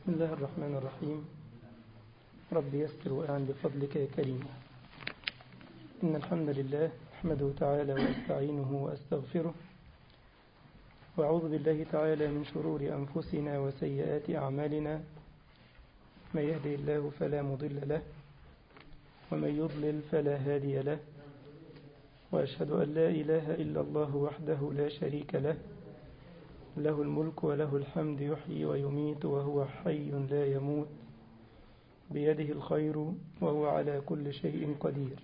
بسم الله الرحمن الرحيم رب يسر وأعن بفضلك يا كريم إن الحمد لله أحمده تعالى وأستعينه وأستغفره وأعوذ بالله تعالى من شرور أنفسنا وسيئات أعمالنا من يهدي الله فلا مضل له ومن يضلل فلا هادي له وأشهد أن لا إله إلا الله وحده لا شريك له له الملك وله الحمد يحيي ويميت وهو حي لا يموت بيده الخير وهو على كل شيء قدير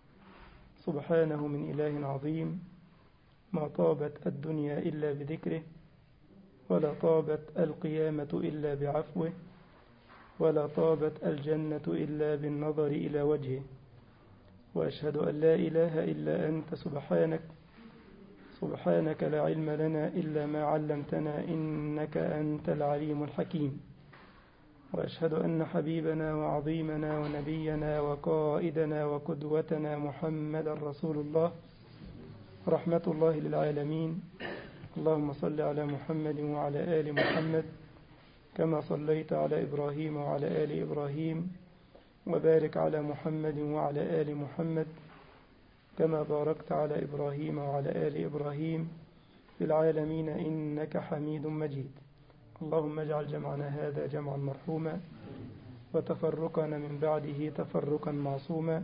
سبحانه من إله عظيم ما طابت الدنيا إلا بذكره ولا طابت القيامة إلا بعفوه ولا طابت الجنة إلا بالنظر إلى وجهه وأشهد أن لا إله إلا أنت سبحانك سبحانك لا علم لنا إلا ما علمتنا إنك أنت العليم الحكيم وأشهد أن حبيبنا وعظيمنا ونبينا وقائدنا وقدوتنا محمد رسول الله رحمة الله للعالمين اللهم صل على محمد وعلى آل محمد كما صليت على إبراهيم وعلى آل إبراهيم وبارك على محمد وعلى آل محمد كما باركت على إبراهيم وعلى آل إبراهيم في العالمين إنك حميد مجيد اللهم اجعل جمعنا هذا جمعا مرحوما وتفرقنا من بعده تفرقا معصوما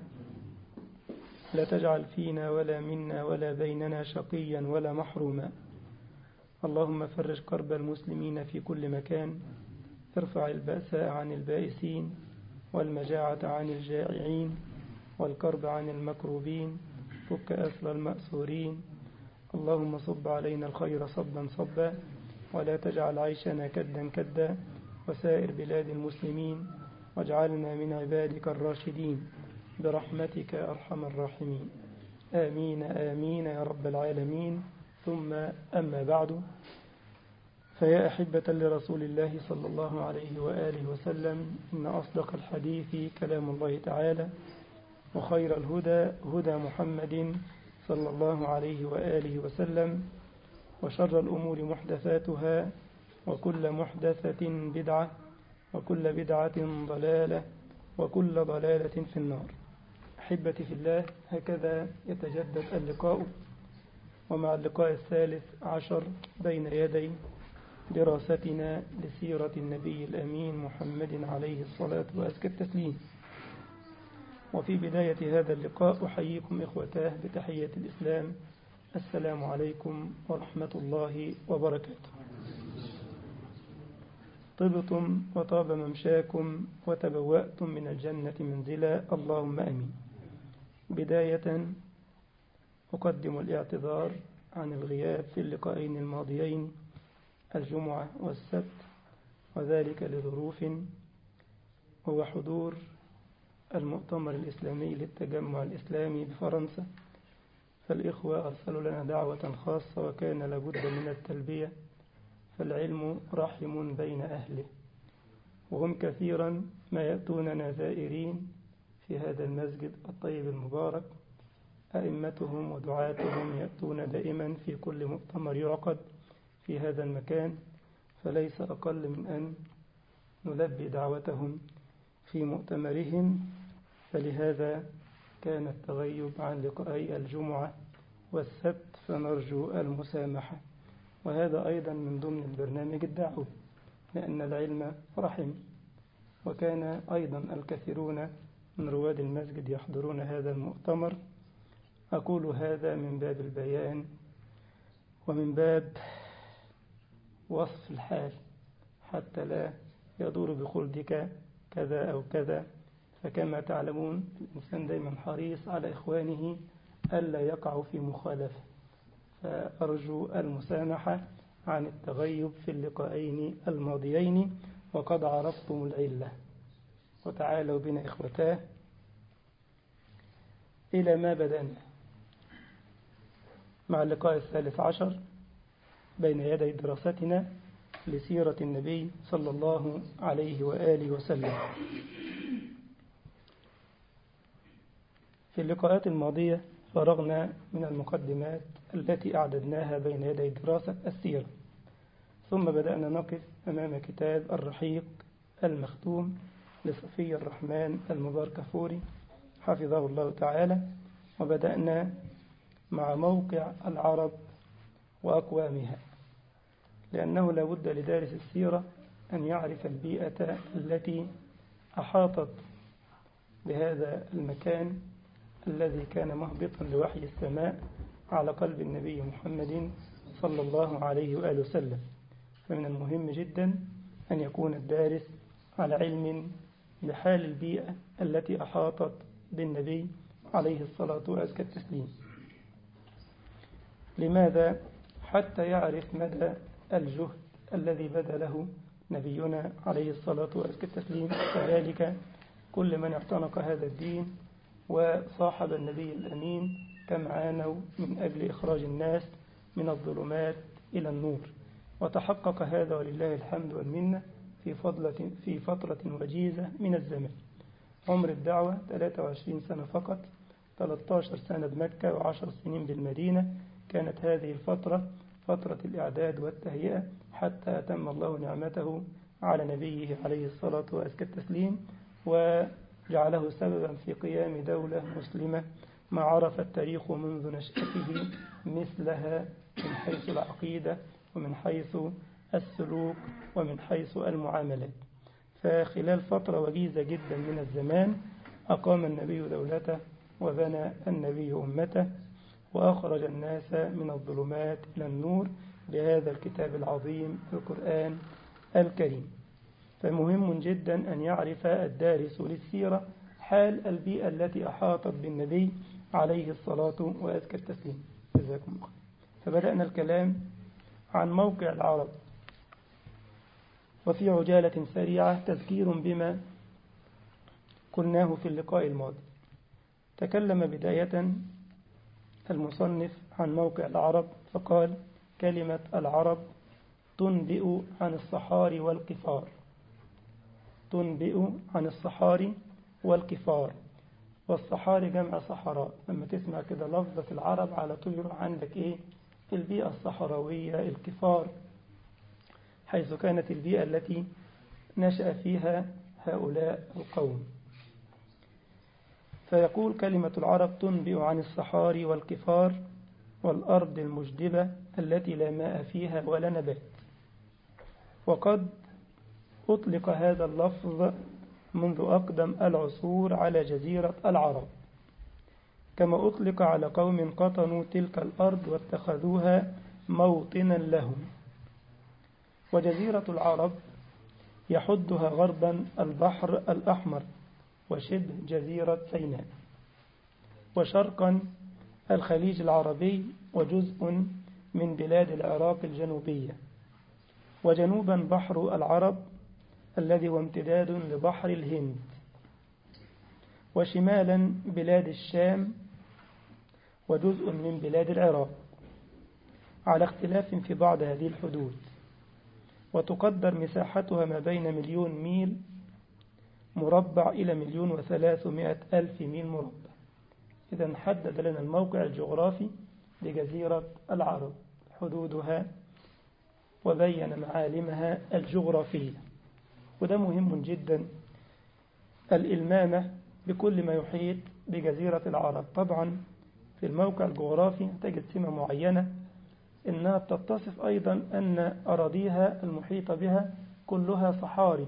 لا تجعل فينا ولا منا ولا بيننا شقيا ولا محروما اللهم فرج كرب المسلمين في كل مكان ارفع البأساء عن البائسين والمجاعة عن الجائعين والكرب عن المكروبين فك أسر المأسورين اللهم صب علينا الخير صبا صبا ولا تجعل عيشنا كدا كدا وسائر بلاد المسلمين واجعلنا من عبادك الراشدين برحمتك أرحم الراحمين آمين آمين يا رب العالمين ثم أما بعد فيا أحبة لرسول الله صلى الله عليه وآله وسلم إن أصدق الحديث كلام الله تعالى وخير الهدى هدى محمد صلى الله عليه وآله وسلم وشر الأمور محدثاتها وكل محدثة بدعة وكل بدعة ضلالة وكل ضلالة في النار أحبتي في الله هكذا يتجدد اللقاء ومع اللقاء الثالث عشر بين يدي دراستنا لسيرة النبي الأمين محمد عليه الصلاة وأزكى التسليم وفي بداية هذا اللقاء أحييكم إخوتاه بتحية الإسلام السلام عليكم ورحمة الله وبركاته طبتم وطاب ممشاكم وتبوأتم من الجنة منزلا اللهم أمين بداية أقدم الاعتذار عن الغياب في اللقاءين الماضيين الجمعة والسبت وذلك لظروف هو حضور المؤتمر الإسلامي للتجمع الإسلامي بفرنسا فالإخوة أرسلوا لنا دعوة خاصة وكان لابد من التلبية فالعلم رحم بين أهله وهم كثيرا ما يأتوننا زائرين في هذا المسجد الطيب المبارك أئمتهم ودعاتهم يأتون دائما في كل مؤتمر يعقد في هذا المكان فليس أقل من أن نلبي دعوتهم في مؤتمرهم فلهذا كان التغيب عن لقائي الجمعة والسبت فنرجو المسامحة وهذا أيضا من ضمن البرنامج الدعوي لأن العلم رحم وكان أيضا الكثيرون من رواد المسجد يحضرون هذا المؤتمر أقول هذا من باب البيان ومن باب وصف الحال حتى لا يدور بخلدك كذا أو كذا فكما تعلمون الإنسان دايما حريص على إخوانه ألا يقعوا في مخالفة فأرجو المسامحة عن التغيب في اللقاءين الماضيين وقد عرفتم العلة وتعالوا بنا إخوتاه إلى ما بدأنا مع اللقاء الثالث عشر بين يدي دراستنا لسيرة النبي صلى الله عليه وآله وسلم في اللقاءات الماضية فرغنا من المقدمات التي أعددناها بين يدي دراسة السيرة ثم بدأنا نقف أمام كتاب الرحيق المختوم لصفي الرحمن المبارك فوري حفظه الله تعالى وبدأنا مع موقع العرب وأقوامها لأنه لا بد لدارس السيرة أن يعرف البيئة التي أحاطت بهذا المكان الذي كان مهبطا لوحي السماء على قلب النبي محمد صلى الله عليه وآله وسلم فمن المهم جدا أن يكون الدارس على علم بحال البيئة التي أحاطت بالنبي عليه الصلاة وأزكى التسليم لماذا؟ حتى يعرف مدى الجهد الذي بذله نبينا عليه الصلاة وأزكى التسليم كذلك كل من اعتنق هذا الدين وصاحب النبي الأمين كم عانوا من أجل إخراج الناس من الظلمات إلى النور وتحقق هذا ولله الحمد والمنة في, فضلة في فترة وجيزة من الزمن عمر الدعوة 23 سنة فقط 13 سنة بمكة وعشر سنين بالمدينة كانت هذه الفترة فترة الإعداد والتهيئة حتى أتم الله نعمته على نبيه عليه الصلاة وأزكى التسليم وجعله سببا في قيام دولة مسلمة ما عرف التاريخ منذ نشأته مثلها من حيث العقيدة ومن حيث السلوك ومن حيث المعاملات فخلال فترة وجيزة جدا من الزمان أقام النبي دولته وبنى النبي أمته وأخرج الناس من الظلمات إلى النور بهذا الكتاب العظيم القرآن الكريم فمهم جدا أن يعرف الدارس للسيرة حال البيئة التي أحاطت بالنبي عليه الصلاة وأزكى التسليم جزاكم الله فبدأنا الكلام عن موقع العرب وفي عجالة سريعة تذكير بما قلناه في اللقاء الماضي تكلم بداية المصنف عن موقع العرب فقال كلمة العرب تنبئ عن الصحار والقفار تنبئ عن الصحار والقفار والصحار جمع صحراء لما تسمع كده لفظة العرب على طول يروح عندك ايه البيئة الصحراوية الكفار حيث كانت البيئة التي نشأ فيها هؤلاء القوم فيقول كلمة العرب تنبئ عن الصحار والكفار والأرض المجدبة التي لا ماء فيها ولا نبات وقد أطلق هذا اللفظ منذ أقدم العصور على جزيرة العرب كما أطلق على قوم قطنوا تلك الأرض واتخذوها موطنا لهم وجزيرة العرب يحدها غربا البحر الأحمر وشبه جزيرة سيناء وشرقا الخليج العربي وجزء من بلاد العراق الجنوبية وجنوبا بحر العرب الذي هو امتداد لبحر الهند وشمالا بلاد الشام وجزء من بلاد العراق على اختلاف في بعض هذه الحدود وتقدر مساحتها ما بين مليون ميل مربع إلى مليون وثلاثمائة ألف ميل مربع إذا حدد لنا الموقع الجغرافي لجزيرة العرب حدودها وبين معالمها الجغرافية وده مهم جدا الإلمامة بكل ما يحيط بجزيرة العرب طبعا في الموقع الجغرافي تجد سمة معينة إنها تتصف أيضا أن أراضيها المحيطة بها كلها صحاري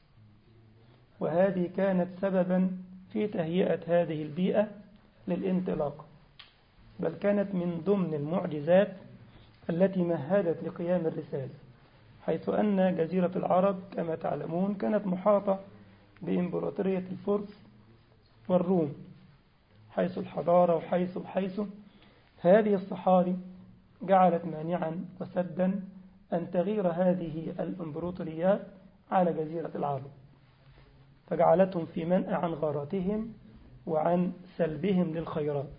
وهذه كانت سببا في تهيئة هذه البيئة للانطلاق بل كانت من ضمن المعجزات التي مهدت لقيام الرسالة حيث أن جزيرة العرب كما تعلمون كانت محاطة بإمبراطورية الفرس والروم حيث الحضارة وحيث حيث هذه الصحاري جعلت مانعا وسدا أن تغير هذه الإمبراطوريات على جزيرة العرب فجعلتهم في منأى عن غاراتهم وعن سلبهم للخيرات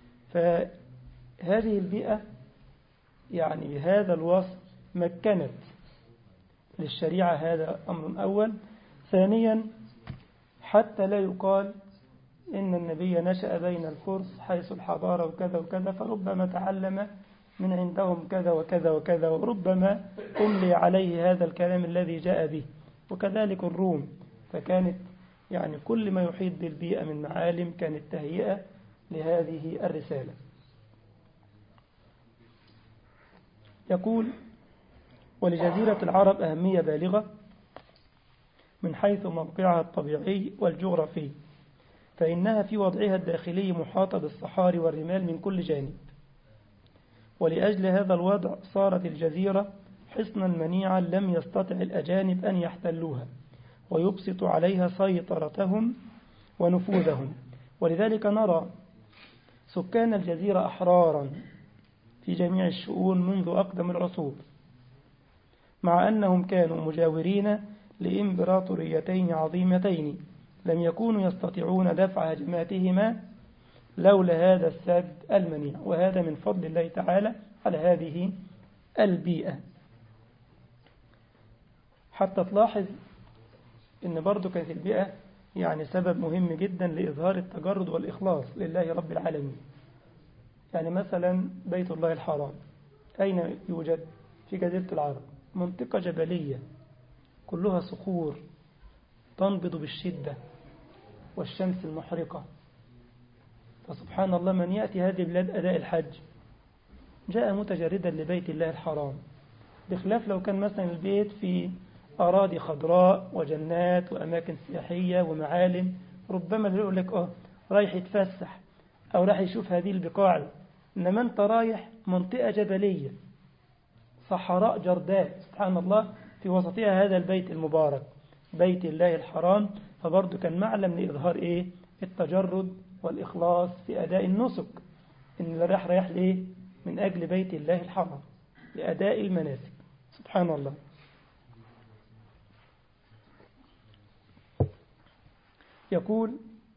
فهذه البيئة يعني بهذا الوصف مكنت للشريعة هذا أمر أول ثانيا حتى لا يقال إن النبي نشأ بين الفرس حيث الحضارة وكذا وكذا فربما تعلم من عندهم كذا وكذا وكذا وربما أملي عليه هذا الكلام الذي جاء به وكذلك الروم فكانت يعني كل ما يحيط بالبيئة من معالم كانت تهيئة لهذه الرسالة يقول ولجزيرة العرب أهمية بالغة من حيث موقعها الطبيعي والجغرافي فإنها في وضعها الداخلي محاطة بالصحاري والرمال من كل جانب ولأجل هذا الوضع صارت الجزيرة حصنا منيعا لم يستطع الأجانب أن يحتلوها ويبسط عليها سيطرتهم ونفوذهم ولذلك نرى سكان الجزيرة أحرارا في جميع الشؤون منذ أقدم العصور مع أنهم كانوا مجاورين لإمبراطوريتين عظيمتين لم يكونوا يستطيعون دفع هجماتهما لولا هذا السد المنيع وهذا من فضل الله تعالى على هذه البيئة حتى تلاحظ ان برضو كانت البيئة يعني سبب مهم جدا لإظهار التجرد والإخلاص لله رب العالمين يعني مثلا بيت الله الحرام أين يوجد في جزيرة العرب منطقة جبلية كلها صخور تنبض بالشدة والشمس المحرقة فسبحان الله من يأتي هذه البلاد أداء الحج جاء متجردا لبيت الله الحرام بخلاف لو كان مثلا البيت في أراضي خضراء وجنات وأماكن سياحية ومعالم ربما يقول لك اه رايح يتفسح أو راح يشوف هذه البقاع إنما أنت رايح منطقة جبلية صحراء جرداء سبحان الله في وسطها هذا البيت المبارك بيت الله الحرام فبرضه كان معلم لإظهار إيه التجرد والإخلاص في أداء النسك إن اللي رايح رايح ليه من أجل بيت الله الحرام لأداء المناسك سبحان الله يقول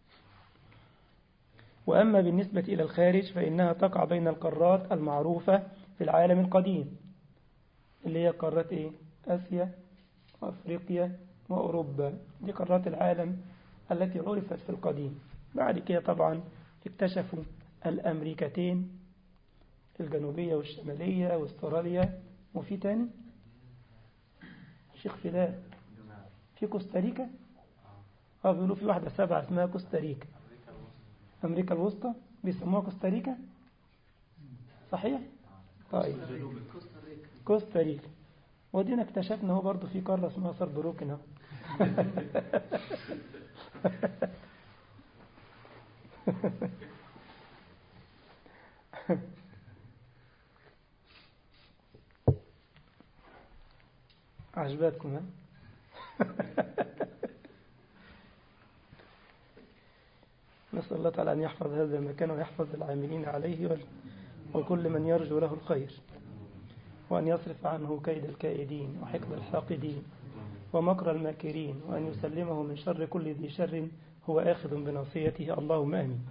وأما بالنسبة إلى الخارج فإنها تقع بين القارات المعروفة في العالم القديم اللي هي قارات إيه؟ آسيا وأفريقيا وأوروبا دي قارات العالم التي عرفت في القديم بعد كده طبعا اكتشفوا الأمريكتين الجنوبية والشمالية واستراليا وفي تاني شيخ فداء في كوستاريكا اه بيقولوا في واحدة سبعة اسمها كوستاريكا أمريكا الوسطى بيسموها كوستاريكا صحيح؟ طيب كوستاريكا ودينا اكتشفنا هو برضه في قارة اسمها سربروكن اهو عجبتكم ها نسأل الله تعالى أن يحفظ هذا المكان ويحفظ العاملين عليه وكل من يرجو له الخير وأن يصرف عنه كيد الكائدين وحقد الحاقدين ومكر الماكرين وأن يسلمه من شر كل ذي شر هو آخذ بناصيته اللهم آمين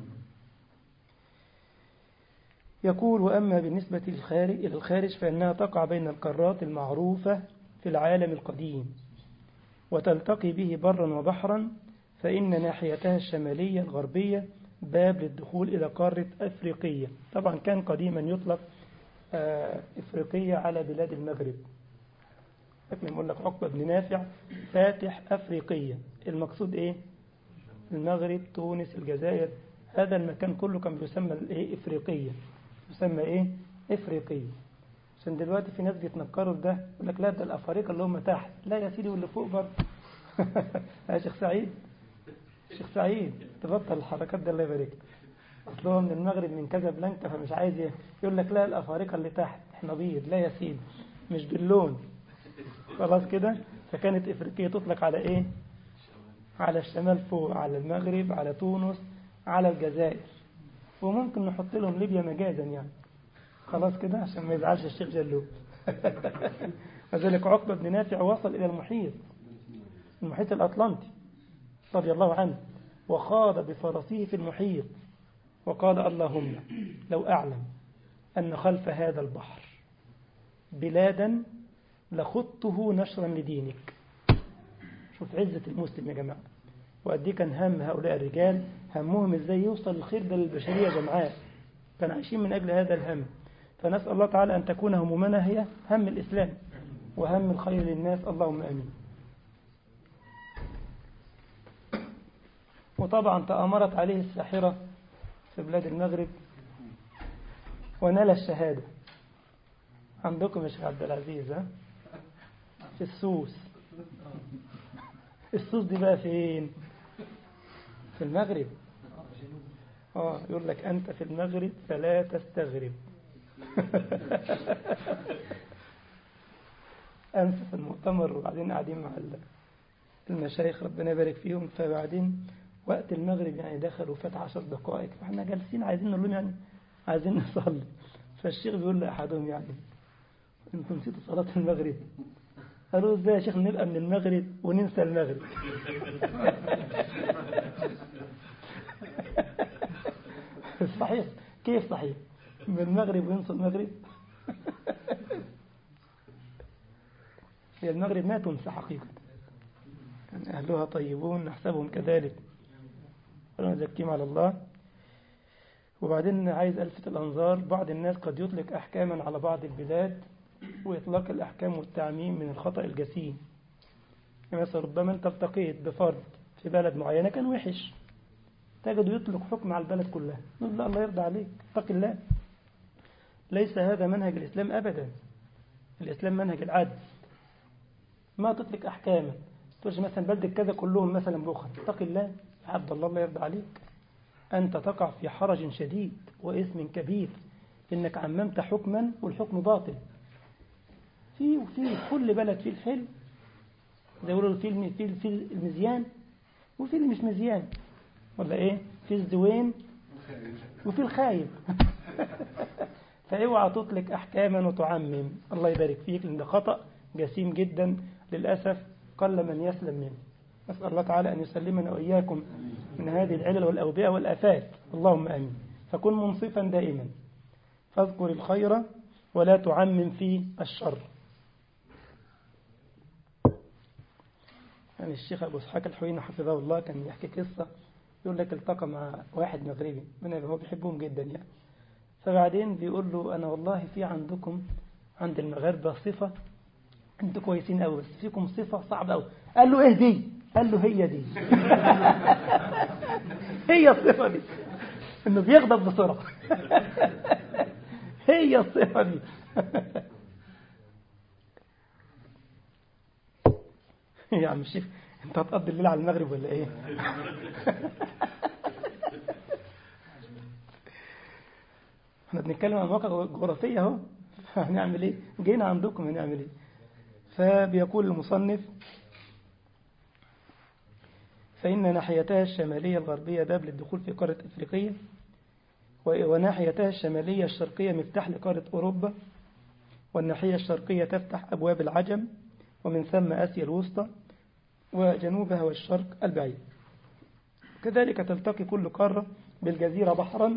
يقول وأما بالنسبة للخارج إلى الخارج فإنها تقع بين القارات المعروفة في العالم القديم وتلتقي به برا وبحرا فإن ناحيتها الشمالية الغربية باب للدخول إلى قارة أفريقية طبعا كان قديما يطلق إفريقية على بلاد المغرب لكن يقول لك عقبة بن نافع فاتح أفريقية المقصود إيه المغرب تونس الجزائر هذا المكان كله كان بيسمى إيه إفريقية يسمى إيه إفريقية عشان دلوقتي في ناس بيتنكروا ده يقول لك لا ده الأفارقة اللي هم تحت لا يا سيدي واللي فوق برضه يا شيخ سعيد شيخ سعيد تبطل الحركات ده الله يبارك اصل هو من المغرب من كازابلانكا فمش عايز يقول لك لا الافارقه اللي تحت احنا بيض لا يا سيدي مش باللون خلاص كده فكانت افريقيا تطلق على ايه على الشمال فوق على المغرب على تونس على الجزائر وممكن نحط لهم ليبيا مجازا يعني خلاص كده عشان ما يزعلش الشيخ جلوب وذلك عقبة بن نافع وصل إلى المحيط المحيط الأطلنطي رضي الله عنه وخاض بفرسه في المحيط وقال اللهم لو أعلم أن خلف هذا البحر بلادا لخطه نشرا لدينك شوف عزة المسلم يا جماعة وقد كان هم هؤلاء الرجال همهم ازاي يوصل الخير ده للبشرية جمعاء كانوا عايشين من أجل هذا الهم فنسأل الله تعالى أن تكون همومنا هي هم الإسلام وهم الخير للناس اللهم أمين وطبعا تأمرت عليه الساحرة في بلاد المغرب ونال الشهادة عندكم يا شيخ عبد العزيز ها في السوس السوس دي بقى فين في المغرب اه يقول لك أنت في المغرب فلا تستغرب أمس في المؤتمر وبعدين قاعدين مع المشايخ ربنا يبارك فيهم فبعدين وقت المغرب يعني دخلوا فات عشر دقائق فاحنا جالسين عايزين نقول لهم يعني عايزين نصلي فالشيخ بيقول لأحدهم يعني انتوا نسيتوا صلاة المغرب قالوا ازاي يا شيخ نبقى من المغرب وننسى المغرب صحيح كيف صحيح من المغرب وينسى المغرب هي المغرب ما تنسى حقيقة يعني أهلها طيبون نحسبهم كذلك ولا نزكيهم على الله وبعدين عايز ألفت الأنظار بعض الناس قد يطلق أحكاما على بعض البلاد وإطلاق الأحكام والتعميم من الخطأ الجسيم يعني مثلا ربما أنت التقيت بفرد في بلد معينة كان وحش تجد يطلق حكم على البلد كلها نقول لا الله يرضى عليك اتق الله ليس هذا منهج الإسلام أبدا الإسلام منهج العدل ما تطلق أحكاما تقولش مثلا بلدك كذا كلهم مثلا بخل اتق الله يا عبد الله الله يرضى عليك أنت تقع في حرج شديد وإثم كبير إنك عممت حكما والحكم باطل في وفي كل بلد فيه الحلم زي يقولوا في في في المزيان وفي اللي مش مزيان ولا ايه في الزوين وفي الخايب فاوعى تطلق احكاما وتعمم الله يبارك فيك لان ده خطا جسيم جدا للاسف قل من يسلم منه نسال الله تعالى ان يسلمنا واياكم من هذه العلل والاوبئه والافات اللهم امين فكن منصفا دائما فاذكر الخير ولا تعمم في الشر يعني الشيخ أبو إسحاق الحويني حفظه الله كان يحكي قصة يقول لك التقى مع واحد مغربي من هو بيحبهم جدا يعني فبعدين بيقول له أنا والله في عندكم عند المغاربة صفة أنتوا كويسين قوي بس فيكم صفة صعبة قوي قال له إيه دي؟ قال له هي دي هي الصفة دي إنه بيغضب بسرعة هي الصفة دي يا عم الشيخ انت هتقضي الليل على المغرب ولا ايه احنا بنتكلم عن مواقع جغرافية اهو هنعمل ايه جينا عندكم هنعمل ايه فبيقول المصنف فإن ناحيتها الشمالية الغربية باب للدخول في قارة إفريقية وناحيتها الشمالية الشرقية مفتاح لقارة أوروبا والناحية الشرقية تفتح أبواب العجم ومن ثم آسيا الوسطى وجنوبها والشرق البعيد كذلك تلتقي كل قارة بالجزيرة بحرا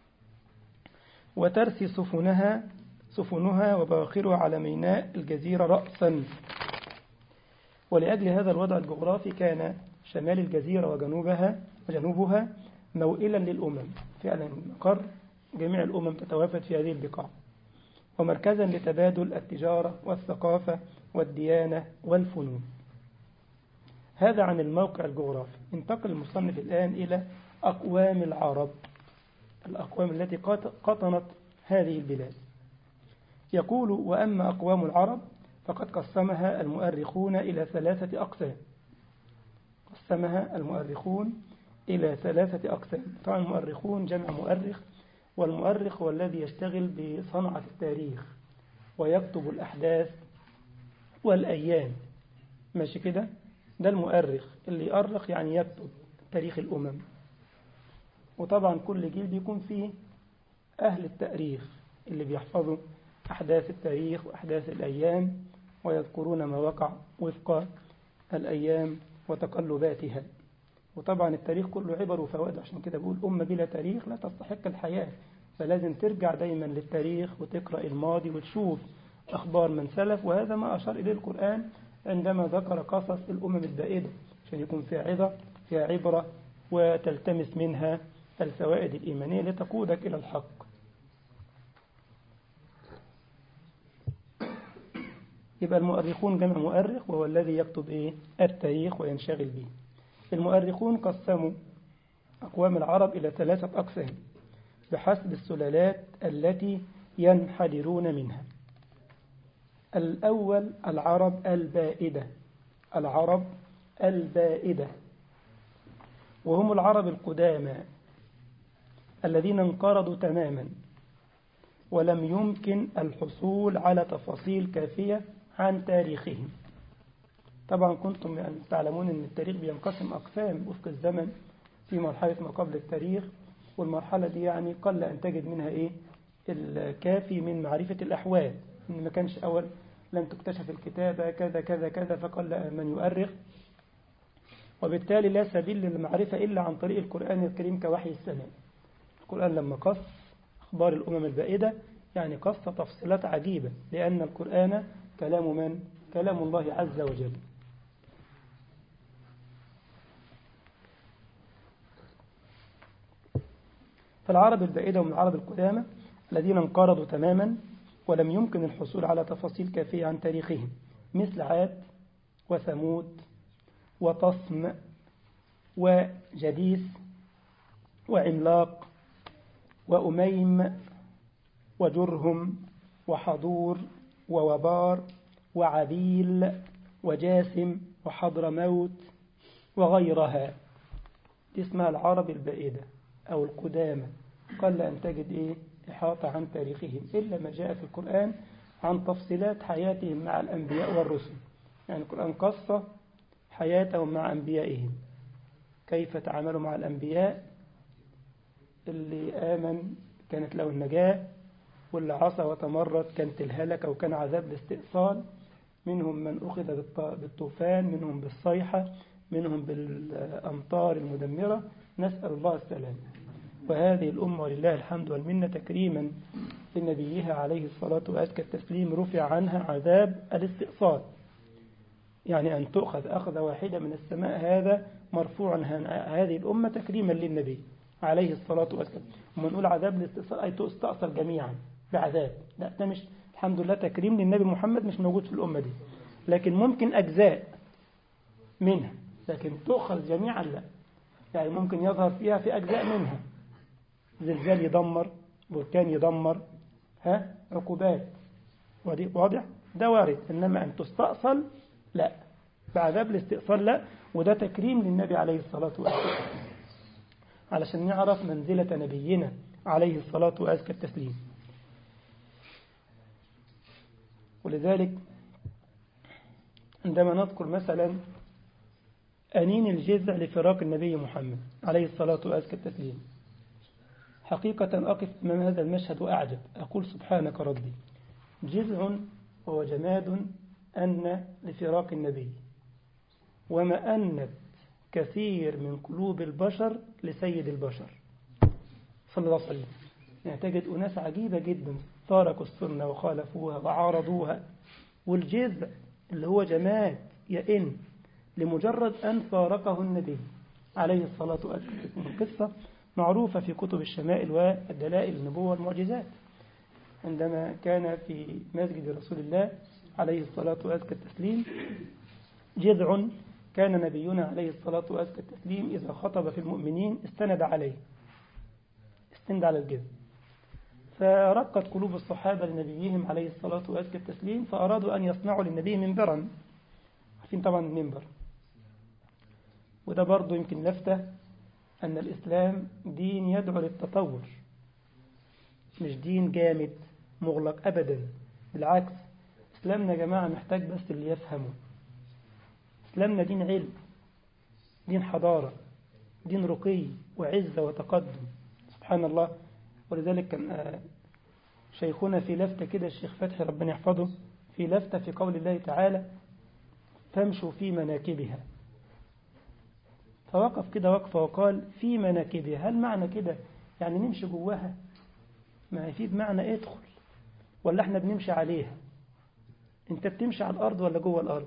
وترسي سفنها سفنها وبواخرها على ميناء الجزيرة رأسا ولأجل هذا الوضع الجغرافي كان شمال الجزيرة وجنوبها وجنوبها موئلا للأمم فعلا مقر جميع الأمم تتوافد في هذه البقاع ومركزا لتبادل التجارة والثقافة والديانة والفنون هذا عن الموقع الجغرافي انتقل المصنف الآن إلى أقوام العرب الأقوام التي قطنت هذه البلاد يقول وأما أقوام العرب فقد قسمها المؤرخون إلى ثلاثة أقسام قسمها المؤرخون إلى ثلاثة أقسام طبعا المؤرخون جمع مؤرخ والمؤرخ هو الذي يشتغل بصنعة التاريخ ويكتب الأحداث والأيام ماشي كده ده المؤرخ اللي يؤرخ يعني يكتب تاريخ الأمم وطبعا كل جيل بيكون فيه أهل التاريخ اللي بيحفظوا أحداث التاريخ وأحداث الأيام ويذكرون ما وقع وفق الأيام وتقلباتها وطبعا التاريخ كله عبر وفوائد عشان كده بقول أمة بلا تاريخ لا تستحق الحياة فلازم ترجع دايما للتاريخ وتقرأ الماضي وتشوف أخبار من سلف وهذا ما أشار إليه القرآن عندما ذكر قصص الأمم البائدة عشان يكون فيها عظة فيها عبرة وتلتمس منها الفوائد الإيمانية لتقودك إلى الحق يبقى المؤرخون جمع مؤرخ وهو الذي يكتب إيه؟ التاريخ وينشغل به المؤرخون قسموا أقوام العرب إلى ثلاثة أقسام بحسب السلالات التي ينحدرون منها الأول العرب البائدة العرب البائدة وهم العرب القدامى الذين انقرضوا تماما ولم يمكن الحصول على تفاصيل كافية عن تاريخهم طبعا كنتم يعني تعلمون أن التاريخ بينقسم أقسام وفق الزمن في مرحلة ما قبل التاريخ والمرحلة دي يعني قل أن تجد منها إيه الكافي من معرفة الأحوال إن ما كانش أول لم تكتشف الكتابة كذا كذا كذا فقل من يؤرخ وبالتالي لا سبيل للمعرفة إلا عن طريق القرآن الكريم كوحي السماء القرآن لما قص أخبار الأمم البائدة يعني قص تفصيلات عجيبة لأن القرآن كلام من؟ كلام الله عز وجل فالعرب البائدة ومن العرب القدامى الذين انقرضوا تماما ولم يمكن الحصول على تفاصيل كافية عن تاريخهم مثل عاد وثمود وطصم وجديث وعملاق وأميم وجرهم وحضور ووبار وعبيل وجاسم وحضرموت وغيرها دي اسمها العرب البائدة أو القدامى قل أن تجد إيه إحاطة عن تاريخهم إلا ما جاء في القرآن عن تفصيلات حياتهم مع الأنبياء والرسل يعني القرآن قص حياتهم مع أنبيائهم كيف تعاملوا مع الأنبياء اللي آمن كانت له النجاة واللي عصى وتمرد كانت الهلكة وكان عذاب الاستئصال منهم من أخذ بالطوفان منهم بالصيحة منهم بالأمطار المدمرة نسأل الله السلام وهذه الأمة ولله الحمد والمنة تكريما لنبيها عليه الصلاة وأزكى التسليم رفع عنها عذاب الاستئصال يعني أن تؤخذ أخذ واحدة من السماء هذا مرفوع عن هذه الأمة تكريما للنبي عليه الصلاة والسلام وما نقول عذاب الاستئصال أي تستأصل جميعا بعذاب لا ده مش الحمد لله تكريم للنبي محمد مش موجود في الأمة دي لكن ممكن أجزاء منها لكن تؤخذ جميعا لا يعني ممكن يظهر فيها في أجزاء منها زلزال يدمر بركان يدمر ها عقوبات واضح ده وارد إنما أن تستأصل لا بعذاب الاستئصال لا وده تكريم للنبي عليه الصلاة والسلام علشان نعرف منزلة نبينا عليه الصلاة وأزكى التسليم ولذلك عندما نذكر مثلا أنين الجذع لفراق النبي محمد عليه الصلاة وأزكى التسليم حقيقة أقف أمام هذا المشهد وأعجب أقول سبحانك ربي جذع وهو جماد أن لفراق النبي وما أنت كثير من قلوب البشر لسيد البشر صلى الله عليه وسلم يعني تجد أناس عجيبة جدا تاركوا السنة وخالفوها وعارضوها والجذع اللي هو جماد يئن لمجرد أن فارقه النبي عليه الصلاة والسلام القصة معروفة في كتب الشمائل والدلائل النبوة والمعجزات عندما كان في مسجد رسول الله عليه الصلاة والتسليم جذع كان نبينا عليه الصلاة والتسليم إذا خطب في المؤمنين استند عليه استند على الجذع فرقت قلوب الصحابة لنبيهم عليه الصلاة والتسليم فأرادوا أن يصنعوا للنبي منبرا عارفين طبعا المنبر وده برضه يمكن لفتة أن الإسلام دين يدعو للتطور مش دين جامد مغلق أبدا بالعكس إسلامنا يا جماعة محتاج بس اللي يفهمه إسلامنا دين علم دين حضارة دين رقي وعزة وتقدم سبحان الله ولذلك كان شيخنا في لفتة كده الشيخ فتحي ربنا يحفظه في لفتة في قول الله تعالى فامشوا في مناكبها فوقف كده وقفة وقال في مناكبها هل معنى كده يعني نمشي جواها ما هي في بمعنى ادخل ولا احنا بنمشي عليها انت بتمشي على الارض ولا جوه الارض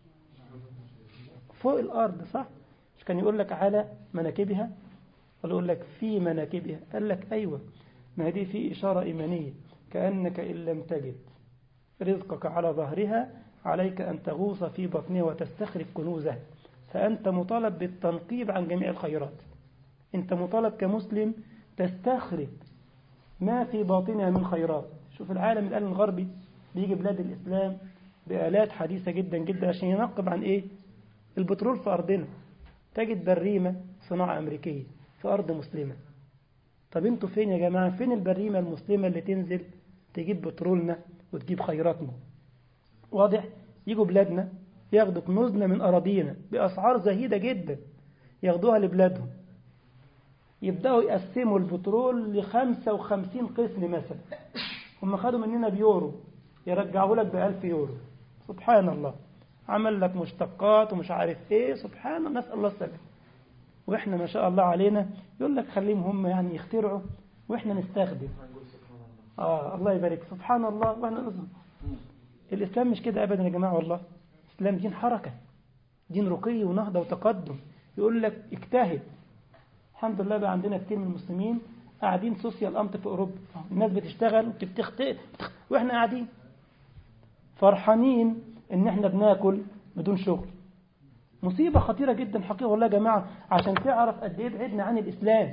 فوق الارض صح مش كان يقول لك على مناكبها ولا يقول لك في مناكبها قال لك ايوه ما دي في اشاره ايمانيه كانك ان لم تجد رزقك على ظهرها عليك ان تغوص في بطنها وتستخرج كنوزها فأنت مطالب بالتنقيب عن جميع الخيرات أنت مطالب كمسلم تستخرج ما في باطنها من خيرات شوف العالم الآن الغربي بيجي بلاد الإسلام بآلات حديثة جدا جدا عشان ينقب عن إيه البترول في أرضنا تجد بريمة صناعة أمريكية في أرض مسلمة طب انتوا فين يا جماعة فين البريمة المسلمة اللي تنزل تجيب بترولنا وتجيب خيراتنا واضح يجوا بلادنا ياخدوا كنوزنا من أراضينا بأسعار زهيدة جدا ياخدوها لبلادهم يبدأوا يقسموا البترول لخمسة وخمسين قسم مثلا هم خدوا مننا بيورو يرجعوا لك بألف يورو سبحان الله عمل لك مشتقات ومش عارف ايه سبحان الله نسأل الله السلامة واحنا ما شاء الله علينا يقول لك خليهم هم يعني يخترعوا واحنا نستخدم اه الله يبارك سبحان الله واحنا نصبر الاسلام مش كده ابدا يا جماعه والله الاسلام دين حركه دين رقي ونهضه وتقدم يقول لك اجتهد الحمد لله بقى عندنا كتير من المسلمين قاعدين سوسيال امت في اوروبا الناس بتشتغل وبتخطئ واحنا قاعدين فرحانين ان احنا بناكل بدون شغل مصيبة خطيرة جدا حقيقة والله يا جماعة عشان تعرف قد ايه بعدنا عن الإسلام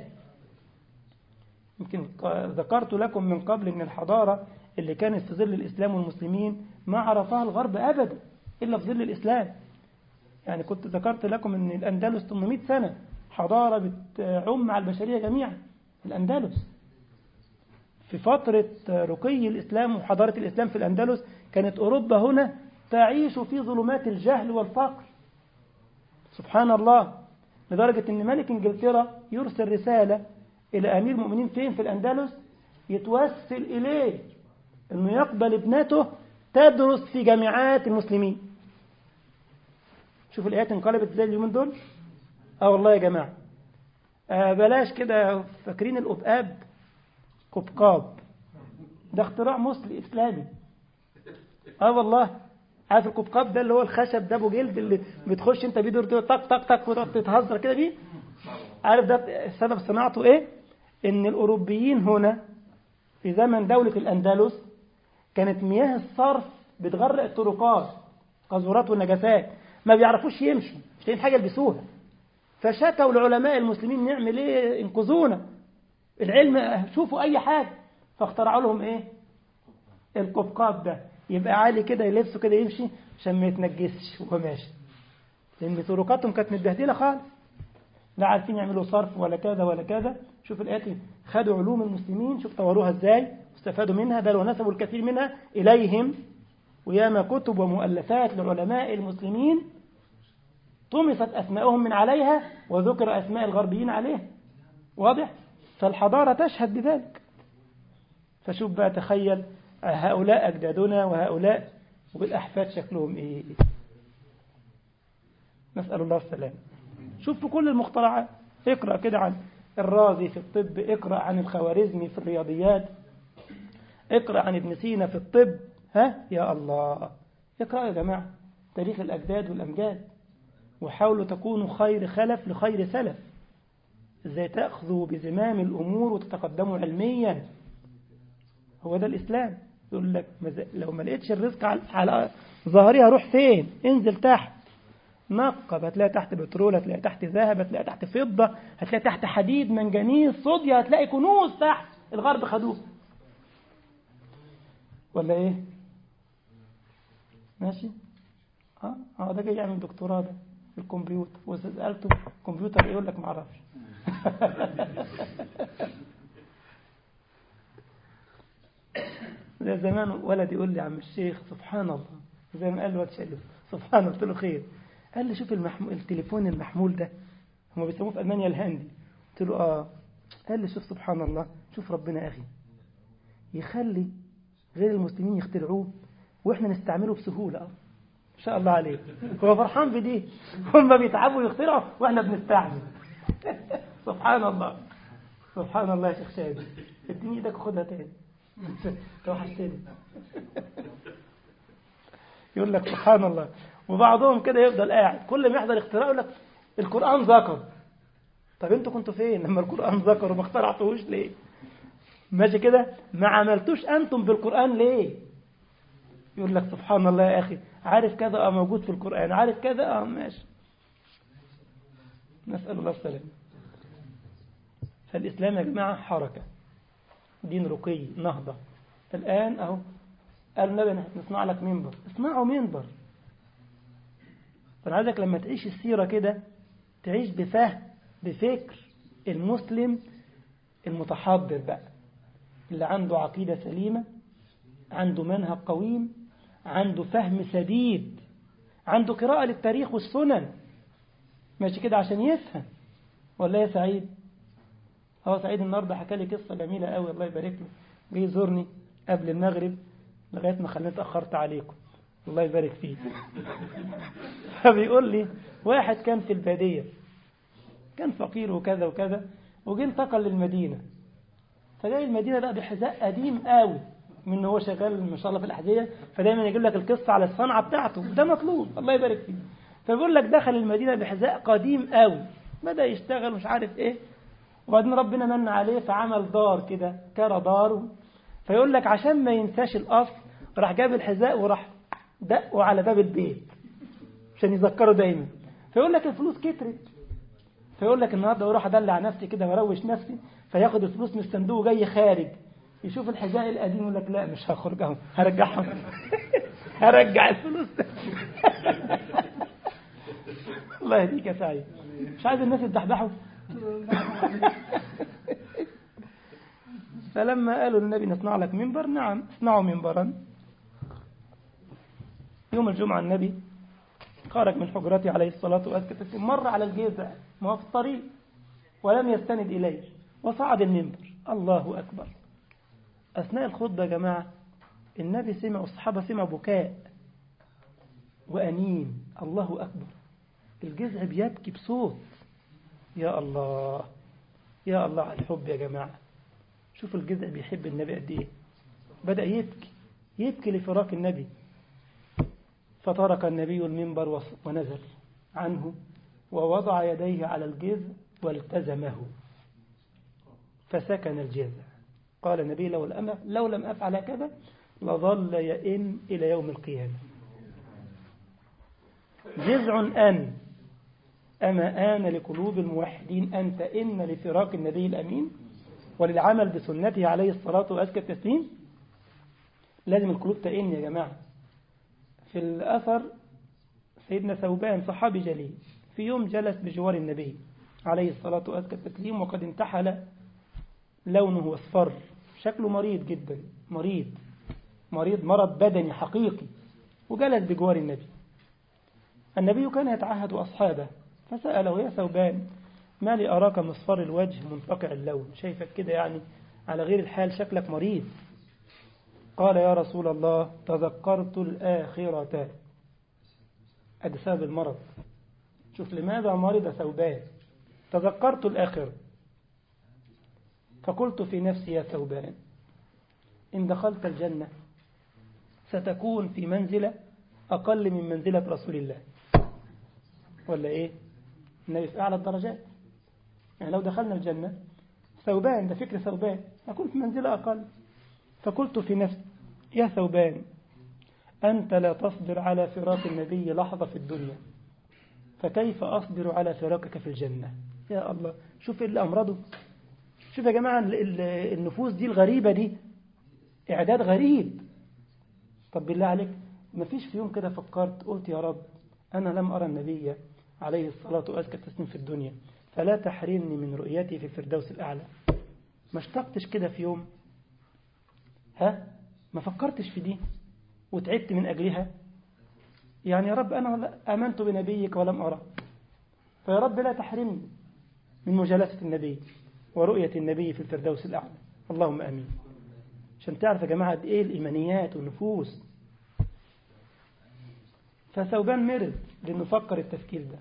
يمكن ذكرت لكم من قبل ان الحضارة اللي كانت في ظل الإسلام والمسلمين ما عرفها الغرب أبدا إلا في ظل الإسلام يعني كنت ذكرت لكم ان الأندلس 800 سنة حضارة بتعم على البشرية جميعا الأندلس في فترة رقي الإسلام وحضارة الإسلام في الأندلس كانت أوروبا هنا تعيش في ظلمات الجهل والفقر سبحان الله لدرجة أن ملك إنجلترا يرسل رسالة إلى أمير المؤمنين فين في الأندلس يتوسل إليه أنه يقبل ابنته تدرس في جامعات المسلمين شوف الآيات انقلبت زي اليومين دول اه والله يا جماعة آه بلاش كده فاكرين الأبقاب قبقاب ده اختراع مسلم إسلامي اه والله عارف القبقاب ده اللي هو الخشب ده ابو جلد اللي بتخش انت بيه دور طق طق طق وتقعد تتهزر كده بيه عارف ده سبب صناعته ايه ان الاوروبيين هنا في زمن دولة الاندلس كانت مياه الصرف بتغرق الطرقات قاذورات والنجاسات ما بيعرفوش يمشوا مش لاقيين حاجه يلبسوها فشكوا العلماء المسلمين نعمل ايه انقذونا العلم شوفوا اي حاجه فاخترعوا لهم ايه القبقاب ده يبقى عالي كده يلبسه كده يمشي عشان ما يتنجسش وهو ماشي لان طرقاتهم كانت متبهدله خالص لا عارفين يعملوا صرف ولا كذا ولا كذا شوف الآيات خدوا علوم المسلمين شوف طوروها ازاي واستفادوا منها بل ونسبوا الكثير منها إليهم وياما كتب ومؤلفات لعلماء المسلمين طمست أسماءهم من عليها وذكر أسماء الغربيين عليها واضح فالحضارة تشهد بذلك فشوف بقى تخيل هؤلاء أجدادنا وهؤلاء والأحفاد شكلهم إيه نسأل الله السلام شوف في كل المخترعات اقرأ كده عن الرازي في الطب اقرأ عن الخوارزمي في الرياضيات اقرأ عن ابن سينا في الطب ها يا الله اقرأ يا جماعة تاريخ الأجداد والأمجاد وحاولوا تكونوا خير خلف لخير سلف ازاي تأخذوا بزمام الأمور وتتقدموا علميا هو ده الإسلام يقول لك لو ما لقيتش الرزق على ظهرها روح فين انزل تحت نقب هتلاقي تحت بترول هتلاقي تحت ذهب هتلاقي تحت فضة هتلاقي تحت حديد منجنيز صوديا هتلاقي كنوز تحت الغرب خدوه ولا ايه ماشي اه اه ده جاي يعمل دكتوراه ده في الكمبيوتر وسألته كمبيوتر ايه يقول لك معرفش زي زمان ولد يقول لي عم الشيخ سبحان الله زي ما قال له شلف سبحان الله قلت له خير قال لي شوف المحمول التليفون المحمول ده هم بيسموه في المانيا الهندي قلت له اه قال لي شوف سبحان الله شوف ربنا يا اخي يخلي غير المسلمين يخترعوه واحنا نستعمله بسهوله اه ان شاء الله عليه هو فرحان بدي هم بيتعبوا يخترعوا واحنا بنستعمل سبحان الله سبحان الله يا شيخ شادي اديني ايدك وخدها تاني توحشتني يقول لك سبحان الله وبعضهم كده يفضل قاعد كل ما يحضر اختراع يقول لك القرآن ذكر طب انتوا كنتوا فين لما القرآن ذكر وما اخترعتوش ليه ماشي كده ما عملتوش انتم بالقرآن ليه يقول لك سبحان الله يا اخي عارف كذا اه موجود في القرآن عارف كذا اه ماشي نسأل الله السلامة فالإسلام يا جماعة حركة دين رقي نهضة الآن أهو قال النبي نصنع لك منبر اصنعوا منبر فأنا عايزك لما تعيش السيرة كده تعيش بفهم بفكر المسلم المتحضر بقى اللي عنده عقيدة سليمة عنده منهج قويم عنده فهم سديد عنده قراءة للتاريخ والسنن ماشي كده عشان يفهم ولا يا سعيد هو سعيد النهاردة حكى لي قصة جميلة قوي الله يبارك له جه يزورني قبل المغرب لغاية ما خليت أخرت عليكم الله يبارك فيه فبيقول لي واحد كان في البادية كان فقير وكذا وكذا وجه انتقل للمدينة فجاي المدينة بقى بحذاء قديم قوي من هو شغال ما شاء الله في الأحذية فدايما يجيب لك القصة على الصنعة بتاعته ده مطلوب الله يبارك فيه فبيقول لك دخل المدينة بحذاء قديم قوي بدأ يشتغل مش عارف ايه وبعدين ربنا من عليه فعمل دار كده كرى دار فيقول لك عشان ما ينساش الأصل راح جاب الحذاء وراح دقه على باب البيت عشان يذكره دايما فيقول لك الفلوس كترت فيقول لك النهارده اروح ادلع نفسي كده واروش نفسي فياخد الفلوس من الصندوق جاي خارج يشوف الحذاء القديم يقول لك لا مش هخرج اهو هرجعهم هرجع الفلوس الله يهديك يا سعيد مش عايز الناس يتدحدحوا فلما قالوا للنبي نصنع لك منبر نعم اصنعوا منبرا يوم الجمعة النبي خرج من حجرته عليه الصلاة والسلام مر على الجذع ما هو في الطريق ولم يستند إليه وصعد المنبر الله أكبر أثناء الخطبة يا جماعة النبي سمع والصحابة سمعوا بكاء وأنين الله أكبر الجذع بيبكي بصوت يا الله يا الله على الحب يا جماعة شوف الجذع بيحب النبي قد إيه بدأ يبكي يبكي لفراق النبي فترك النبي المنبر ونزل عنه ووضع يديه على الجذع والتزمه فسكن الجذع قال النبي لو, لو لم أفعل كذا لظل يئن إلى يوم القيامة جذع أن أما آن لقلوب الموحدين أن تئن لفراق النبي الأمين وللعمل بسنته عليه الصلاة وأزكى التسليم لازم القلوب تئن يا جماعة في الأثر سيدنا ثوبان صحابي جليل في يوم جلس بجوار النبي عليه الصلاة وأزكى التسليم وقد انتحل لونه اصفر شكله مريض جدا مريض مريض مرض بدني حقيقي وجلس بجوار النبي النبي كان يتعهد أصحابه فسأله يا ثوبان ما لي أراك مصفر الوجه منفقع اللون شايفك كده يعني على غير الحال شكلك مريض قال يا رسول الله تذكرت الآخرة أدي سبب المرض شوف لماذا مرض ثوبان تذكرت الآخرة فقلت في نفسي يا ثوبان إن دخلت الجنة ستكون في منزلة أقل من منزلة رسول الله ولا إيه النبي في أعلى الدرجات يعني لو دخلنا الجنة ثوبان ده فكر ثوبان أكون في منزلة أقل فقلت في نفسي يا ثوبان أنت لا تصبر على فراق النبي لحظة في الدنيا فكيف أصبر على فراقك في الجنة يا الله شوف اللي أمرضه شوف يا جماعة النفوس دي الغريبة دي إعداد غريب طب بالله عليك ما فيش في يوم كده فكرت قلت يا رب أنا لم أرى النبي عليه الصلاة وأزكى التسليم في الدنيا فلا تحرمني من رؤيتي في الفردوس الأعلى ما اشتقتش كده في يوم ها ما فكرتش في دي وتعبت من أجلها يعني يا رب أنا آمنت بنبيك ولم أرى فيا رب لا تحرمني من مجالسة النبي ورؤية النبي في الفردوس الأعلى اللهم أمين عشان تعرف يا جماعة إيه الإيمانيات والنفوس فثوبان مرض لأنه فكر التفكير ده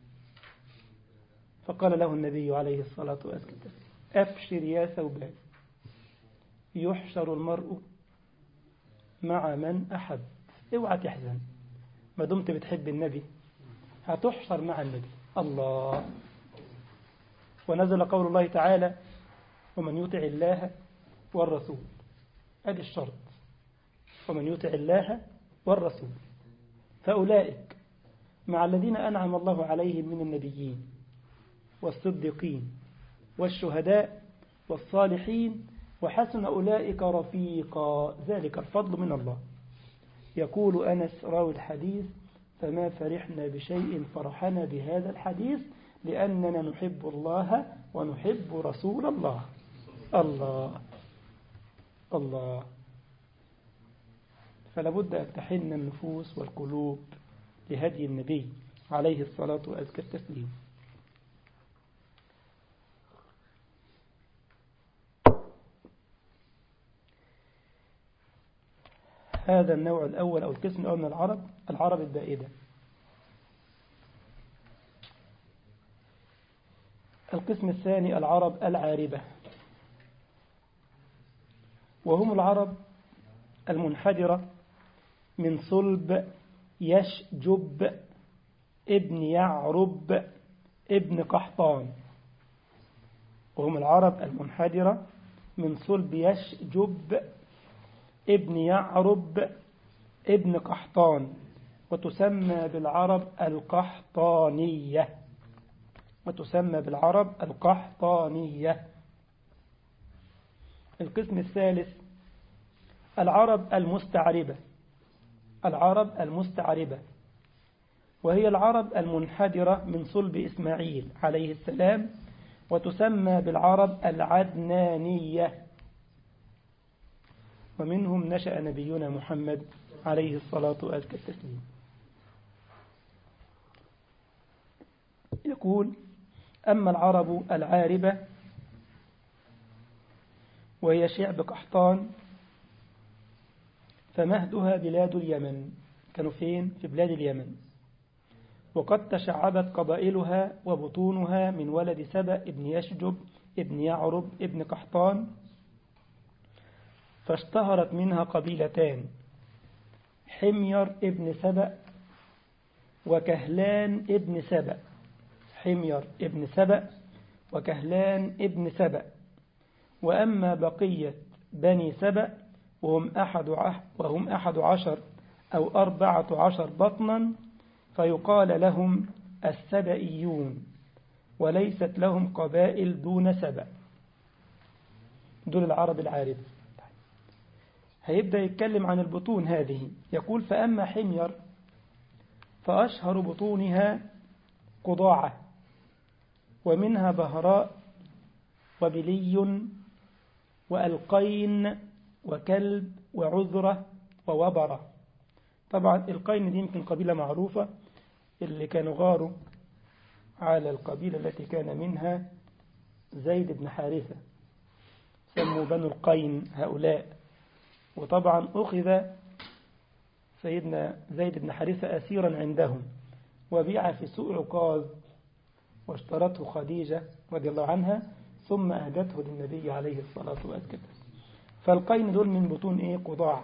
فقال له النبي عليه الصلاة والسلام أبشر يا ثوبان يحشر المرء مع من أحب اوعى تحزن ما دمت بتحب النبي هتحشر مع النبي الله ونزل قول الله تعالى ومن يطع الله والرسول ادي الشرط ومن يطع الله والرسول فأولئك مع الذين أنعم الله عليهم من النبيين والصديقين والشهداء والصالحين وحسن أولئك رفيقا ذلك الفضل من الله يقول أنس راوي الحديث فما فرحنا بشيء فرحنا بهذا الحديث لأننا نحب الله ونحب رسول الله الله الله فلا بد أن تحن النفوس والقلوب لهدي النبي عليه الصلاة وأزكى التسليم هذا النوع الأول أو القسم الأول من العرب العرب البائدة القسم الثاني العرب العاربة وهم العرب المنحدرة من صلب يشجب ابن يعرب ابن قحطان وهم العرب المنحدرة من صلب يشجب ابن يعرب ابن قحطان وتسمى بالعرب القحطانية وتسمى بالعرب القحطانية القسم الثالث العرب المستعربة العرب المستعربة وهي العرب المنحدرة من صلب إسماعيل عليه السلام وتسمى بالعرب العدنانية ومنهم نشأ نبينا محمد عليه الصلاة وأزكى التسليم يقول أما العرب العاربة وهي شعب قحطان فمهدها بلاد اليمن كانوا فين؟ في بلاد اليمن وقد تشعبت قبائلها وبطونها من ولد سبأ ابن يشجب ابن يعرب ابن قحطان فاشتهرت منها قبيلتان حمير ابن سبأ وكهلان ابن سبأ حمير ابن سبأ وكهلان ابن سبأ وأما بقية بني سبأ وهم أحد, وهم أحد عشر أو أربعة عشر بطنا فيقال لهم السبئيون وليست لهم قبائل دون سبأ دول العرب العارب هيبدأ يتكلم عن البطون هذه يقول فأما حمير فأشهر بطونها قضاعة ومنها بهراء وبلي وألقين وكلب وعذرة ووبرة طبعا القين دي يمكن قبيلة معروفة اللي كانوا غاروا على القبيلة التي كان منها زيد بن حارثة سموا بنو القين هؤلاء وطبعا أخذ سيدنا زيد بن حارثة أسيرا عندهم وبيع في سوق عكاظ واشترته خديجة رضي الله عنها ثم أهدته للنبي عليه الصلاة والسلام فالقين دول من بطون إيه قضاع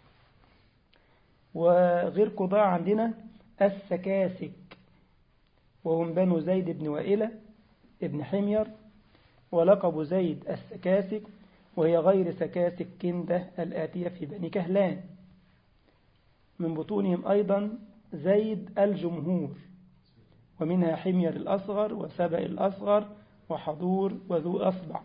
وغير قضاع عندنا السكاسك وهم بنو زيد بن وائلة ابن حمير ولقب زيد السكاسك وهي غير سكاسك كندة الآتية في بني كهلان من بطونهم أيضا زيد الجمهور ومنها حمير الأصغر وسبأ الأصغر وحضور وذو أصبع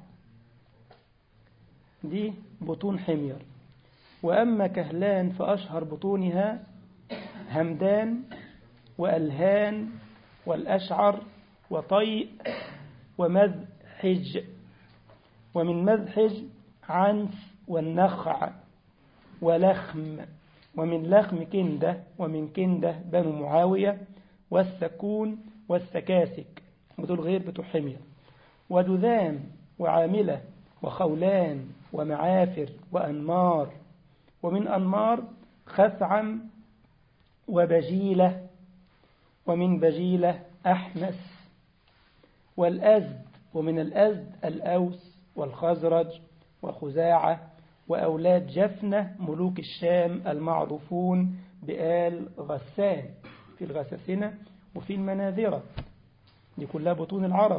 دي بطون حمير وأما كهلان فأشهر بطونها همدان وألهان والأشعر وطيء ومذحج ومن مذحج عنف والنخع ولخم ومن لخم كندة ومن كندة بنو معاوية والسكون والسكاسك ودول غير بتوع حمير ودذام وعاملة وخولان ومعافر وأنمار ومن أنمار خثعم وبجيلة ومن بجيلة أحمس والأزد ومن الأزد الأوس والخزرج وخزاعة وأولاد جفنة ملوك الشام المعروفون بآل غسان في الغساسنة وفي المناذرة دي كلها بطون العرب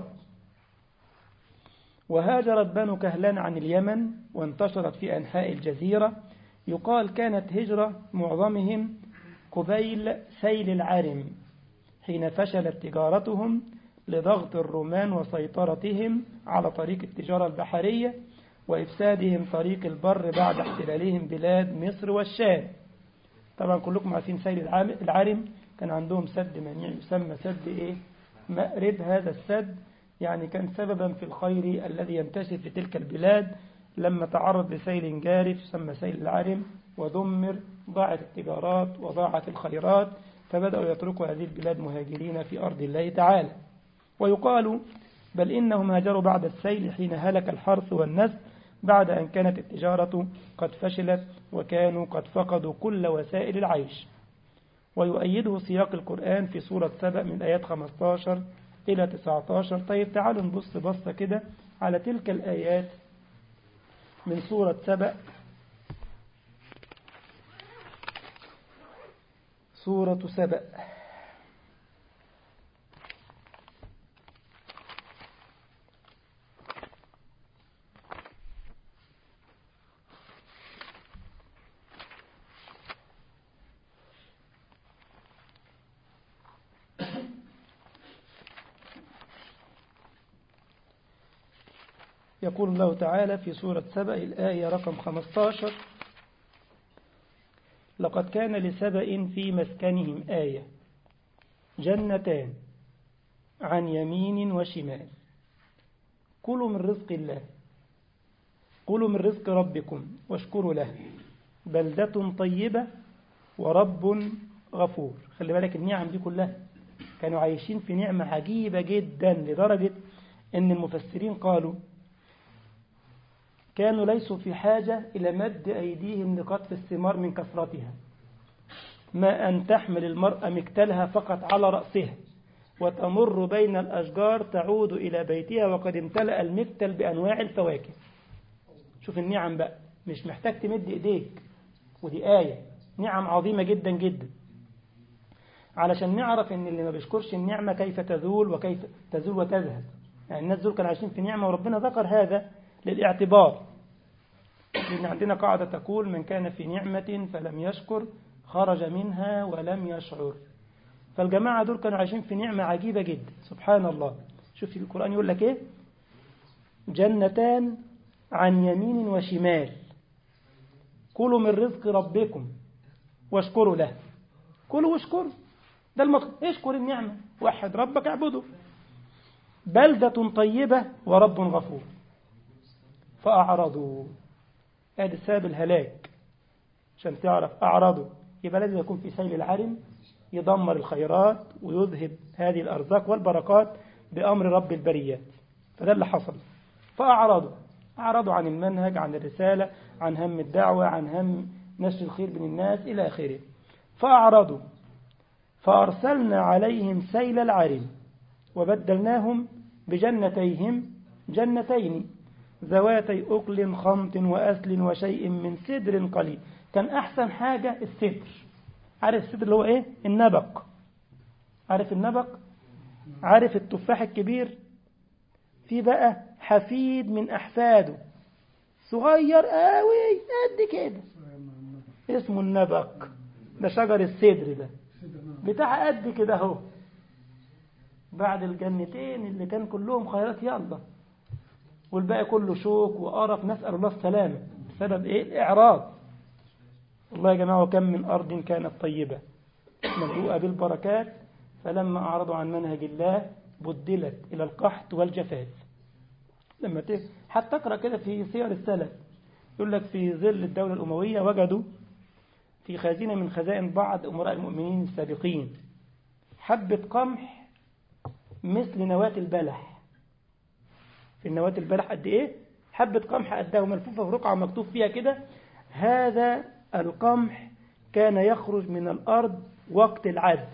وهاجرت بنو كهلان عن اليمن وانتشرت في أنحاء الجزيرة يقال كانت هجرة معظمهم قبيل سيل العرم حين فشلت تجارتهم لضغط الرومان وسيطرتهم على طريق التجارة البحرية وإفسادهم طريق البر بعد احتلالهم بلاد مصر والشام طبعا كلكم عارفين سيل العرم كان عندهم سد منيع يسمى سد إيه مأرب هذا السد يعني كان سببا في الخير الذي ينتشر في تلك البلاد لما تعرض لسيل جارف يسمى سيل العرم ودمر ضاعت التجارات وضاعت الخيرات فبدأوا يتركوا هذه البلاد مهاجرين في أرض الله تعالى ويقال بل إنهم هاجروا بعد السيل حين هلك الحرث والنسل بعد أن كانت التجارة قد فشلت وكانوا قد فقدوا كل وسائل العيش ويؤيده سياق القرآن في سورة سبأ من آيات 15 إلى 19 طيب تعالوا نبص بصة كده على تلك الآيات من سورة سبأ سورة سبأ يقول الله تعالى في سورة سبأ الآية رقم 15 لقد كان لسبأ في مسكنهم آية جنتان عن يمين وشمال كلوا من رزق الله كلوا من رزق ربكم واشكروا له بلدة طيبة ورب غفور خلي بالك النعم دي كلها كانوا عايشين في نعمة عجيبة جدا لدرجة أن المفسرين قالوا كانوا ليسوا في حاجة إلى مد أيديهم لقطف الثمار من كثرتها ما أن تحمل المرأة مكتلها فقط على رأسها وتمر بين الأشجار تعود إلى بيتها وقد امتلأ المكتل بأنواع الفواكه شوف النعم بقى مش محتاج تمد إيديك ودي آية نعم عظيمة جدا جدا علشان نعرف ان اللي ما بيشكرش النعمة كيف تزول وكيف تزول وتذهب يعني الناس دول كانوا عايشين في نعمة وربنا ذكر هذا للاعتبار لأن عندنا قاعدة تقول من كان في نعمة فلم يشكر خرج منها ولم يشعر فالجماعة دول كانوا عايشين في نعمة عجيبة جدا سبحان الله شوف في القرآن يقول لك ايه جنتان عن يمين وشمال كلوا من رزق ربكم واشكروا له كلوا واشكروا ده المطلوب اشكر النعمة وحد ربك اعبده بلدة طيبة ورب غفور فأعرضوا ادي سبب الهلاك عشان تعرف أعرضوا يبقى لازم يكون في سيل العرم يدمر الخيرات ويذهب هذه الأرزاق والبركات بأمر رب البريات فده اللي حصل فأعرضوا أعرضوا عن المنهج عن الرسالة عن هم الدعوة عن هم نشر الخير بين الناس إلى آخره فأعرضوا فأرسلنا عليهم سيل العرم وبدلناهم بجنتيهم جنتين ذواتي أكل خمط وأسل وشيء من سدر قليل كان أحسن حاجة السدر عارف السدر اللي هو إيه النبق عارف النبق عارف التفاح الكبير في بقى حفيد من أحفاده صغير قوي قد كده اسمه النبق ده شجر السدر ده بتاع قد كده اهو بعد الجنتين اللي كان كلهم خيرات يلا والباقي كله شوك وقرف نسأل الله السلامة بسبب ايه الاعراض والله يا جماعة وكم من أرض كانت طيبة مملوءة بالبركات فلما أعرضوا عن منهج الله بدلت إلى القحط والجفاف لما ت... حتى تقرأ كده في سير السلف يقول لك في ظل الدولة الأموية وجدوا في خزينة من خزائن بعض أمراء المؤمنين السابقين حبة قمح مثل نواة البلح في النواة البلح قد إيه حبة قمح قدها ملفوفة في رقعة مكتوب فيها كده هذا القمح كان يخرج من الأرض وقت العد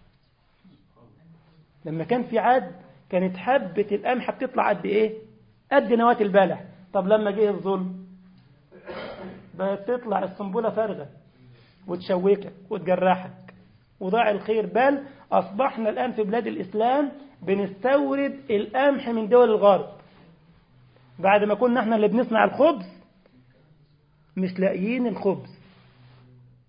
لما كان في عد كانت حبة القمح بتطلع قد إيه قد نواة البلح طب لما جه الظلم بقت تطلع السنبلة فارغة وتشوكك وتجرحك وضاع الخير بل أصبحنا الآن في بلاد الإسلام بنستورد القمح من دول الغرب بعد ما كنا احنا اللي بنصنع الخبز مش لاقيين الخبز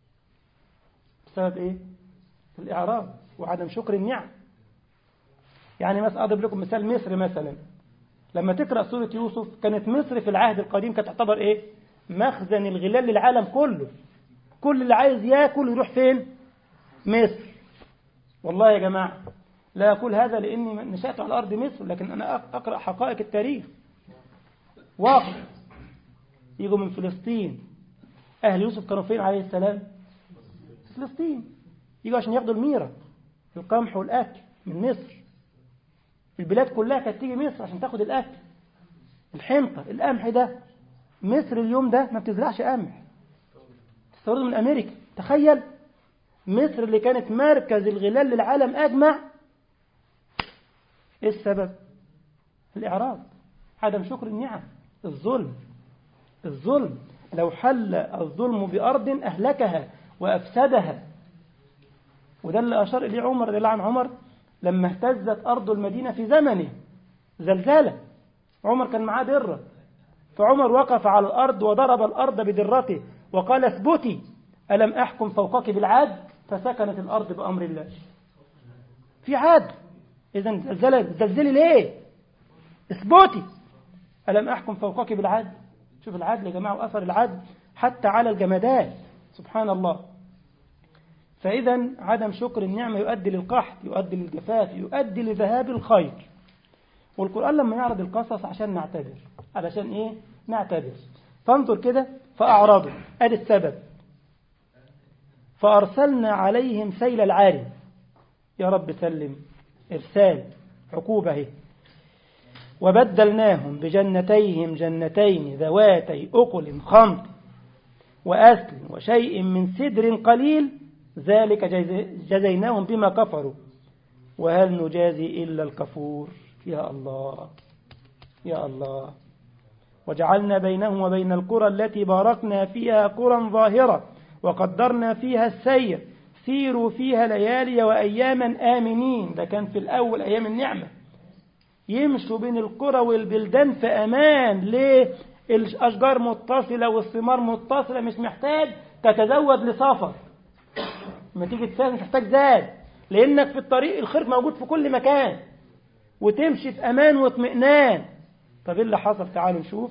بسبب ايه الإعراض وعدم شكر النعم يعني مثلا أضرب لكم مثال مصر مثلا لما تقرأ سورة يوسف كانت مصر في العهد القديم كانت تعتبر إيه مخزن الغلال للعالم كله كل اللي عايز ياكل يروح فين مصر والله يا جماعة لا أقول هذا لأني نشأت على أرض مصر لكن أنا أقرأ حقائق التاريخ واقع يجوا من فلسطين أهل يوسف كانوا فين عليه السلام فلسطين يجوا عشان ياخدوا الميرة القمح والأكل من مصر البلاد كلها كانت تيجي مصر عشان تاخد الأكل الحنطة القمح ده مصر اليوم ده ما بتزرعش قمح تستورده من أمريكا تخيل مصر اللي كانت مركز الغلال للعالم أجمع إيه السبب الإعراض عدم شكر النعم الظلم الظلم لو حل الظلم بأرض أهلكها وأفسدها وده اللي أشار إليه عمر رضي الله عن عمر لما اهتزت أرض المدينة في زمنه زلزالة عمر كان معاه درة فعمر وقف على الأرض وضرب الأرض بدرته وقال اثبتي ألم أحكم فوقك بالعدل فسكنت الأرض بأمر الله في عدل إذا زلزلة زلزلي ليه اثبتي ألم أحكم فوقك بالعدل شوف العدل يا جماعة وأثر العدل حتى على الجمادات سبحان الله فإذا عدم شكر النعمة يؤدي للقحط يؤدي للجفاف يؤدي لذهاب الخير والقرآن لما يعرض القصص عشان نعتبر علشان إيه نعتبر فانظر كده فأعرضوا أدي السبب فأرسلنا عليهم سيل العارم يا رب سلم إرسال عقوبة هي وبدلناهم بجنتيهم جنتين ذواتي أقل خمط وأسل وشيء من سدر قليل ذلك جزيناهم بما كفروا وهل نجازي إلا الكفور يا الله يا الله وجعلنا بينهم وبين القرى التي باركنا فيها قرى ظاهرة وقدرنا فيها السير سيروا فيها ليالي وأياما آمنين ده كان في الأول أيام النعمة يمشوا بين القرى والبلدان في أمان ليه الأشجار متصلة والثمار متصلة مش محتاج تتزود لسفر لما تيجي تسافر مش محتاج زاد لأنك في الطريق الخير موجود في كل مكان وتمشي في أمان واطمئنان طب إيه اللي حصل تعالوا نشوف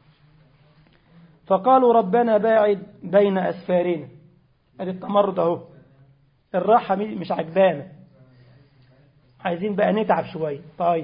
فقالوا ربنا باعد بين أسفارنا ادي التمرد اهو الراحة مش عجبانا عايزين بقى نتعب شوية طيب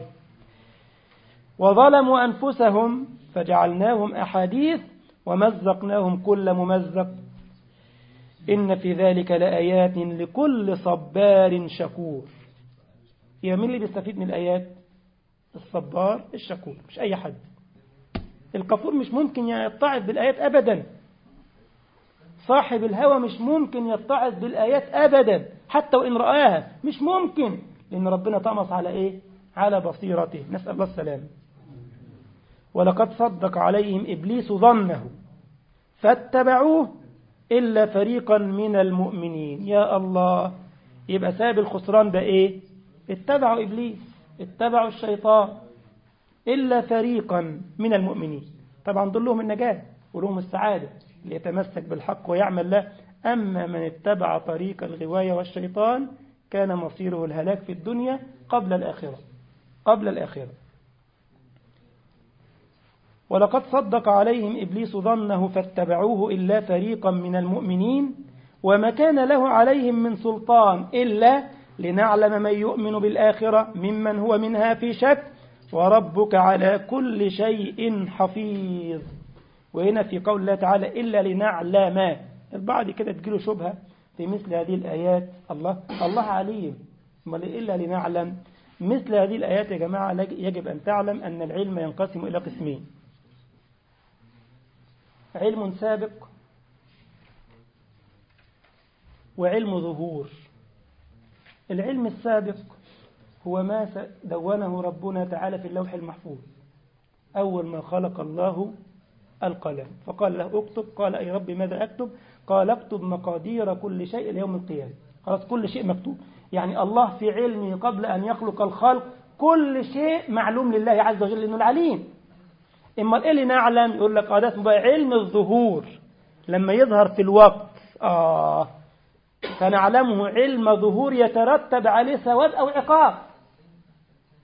وظلموا أنفسهم فجعلناهم أحاديث ومزقناهم كل ممزق إن في ذلك لآيات لكل صبار شكور يا مين اللي بيستفيد من الآيات الصبار الشكور مش أي حد الكفور مش ممكن يتعظ بالآيات أبدا صاحب الهوى مش ممكن يتعظ بالآيات أبدا حتى وإن رآها مش ممكن لأن ربنا طمس على إيه على بصيرته نسأل الله السلام ولقد صدق عليهم إبليس ظنه فاتبعوه إلا فريقا من المؤمنين يا الله يبقى ساب الخسران ده إيه اتبعوا إبليس اتبعوا الشيطان إلا فريقا من المؤمنين طبعا دول لهم النجاة ولهم السعادة ليتمسك بالحق ويعمل له أما من اتبع طريق الغواية والشيطان كان مصيره الهلاك في الدنيا قبل الآخرة قبل الآخرة ولقد صدق عليهم إبليس ظنه فاتبعوه إلا فريقا من المؤمنين وما كان له عليهم من سلطان إلا لنعلم من يؤمن بالآخرة ممن هو منها في شك وربك على كل شيء حفيظ وهنا في قول الله تعالى إلا لنعلم البعض كده تجيله شبهة في مثل هذه الآيات الله الله عليم ما إلا لنعلم مثل هذه الآيات يا جماعة يجب أن تعلم أن العلم ينقسم إلى قسمين علم سابق وعلم ظهور العلم السابق هو ما دونه ربنا تعالى في اللوح المحفوظ أول ما خلق الله القلم فقال له اكتب قال أي ربي ماذا أكتب قال اكتب مقادير كل شيء ليوم القيامة خلاص كل شيء مكتوب يعني الله في علمه قبل أن يخلق الخلق كل شيء معلوم لله عز وجل إنه العليم إما إيه اللي نعلم يقول لك ده اسمه علم الظهور لما يظهر في الوقت آه فنعلمه علم ظهور يترتب عليه ثواب أو عقاب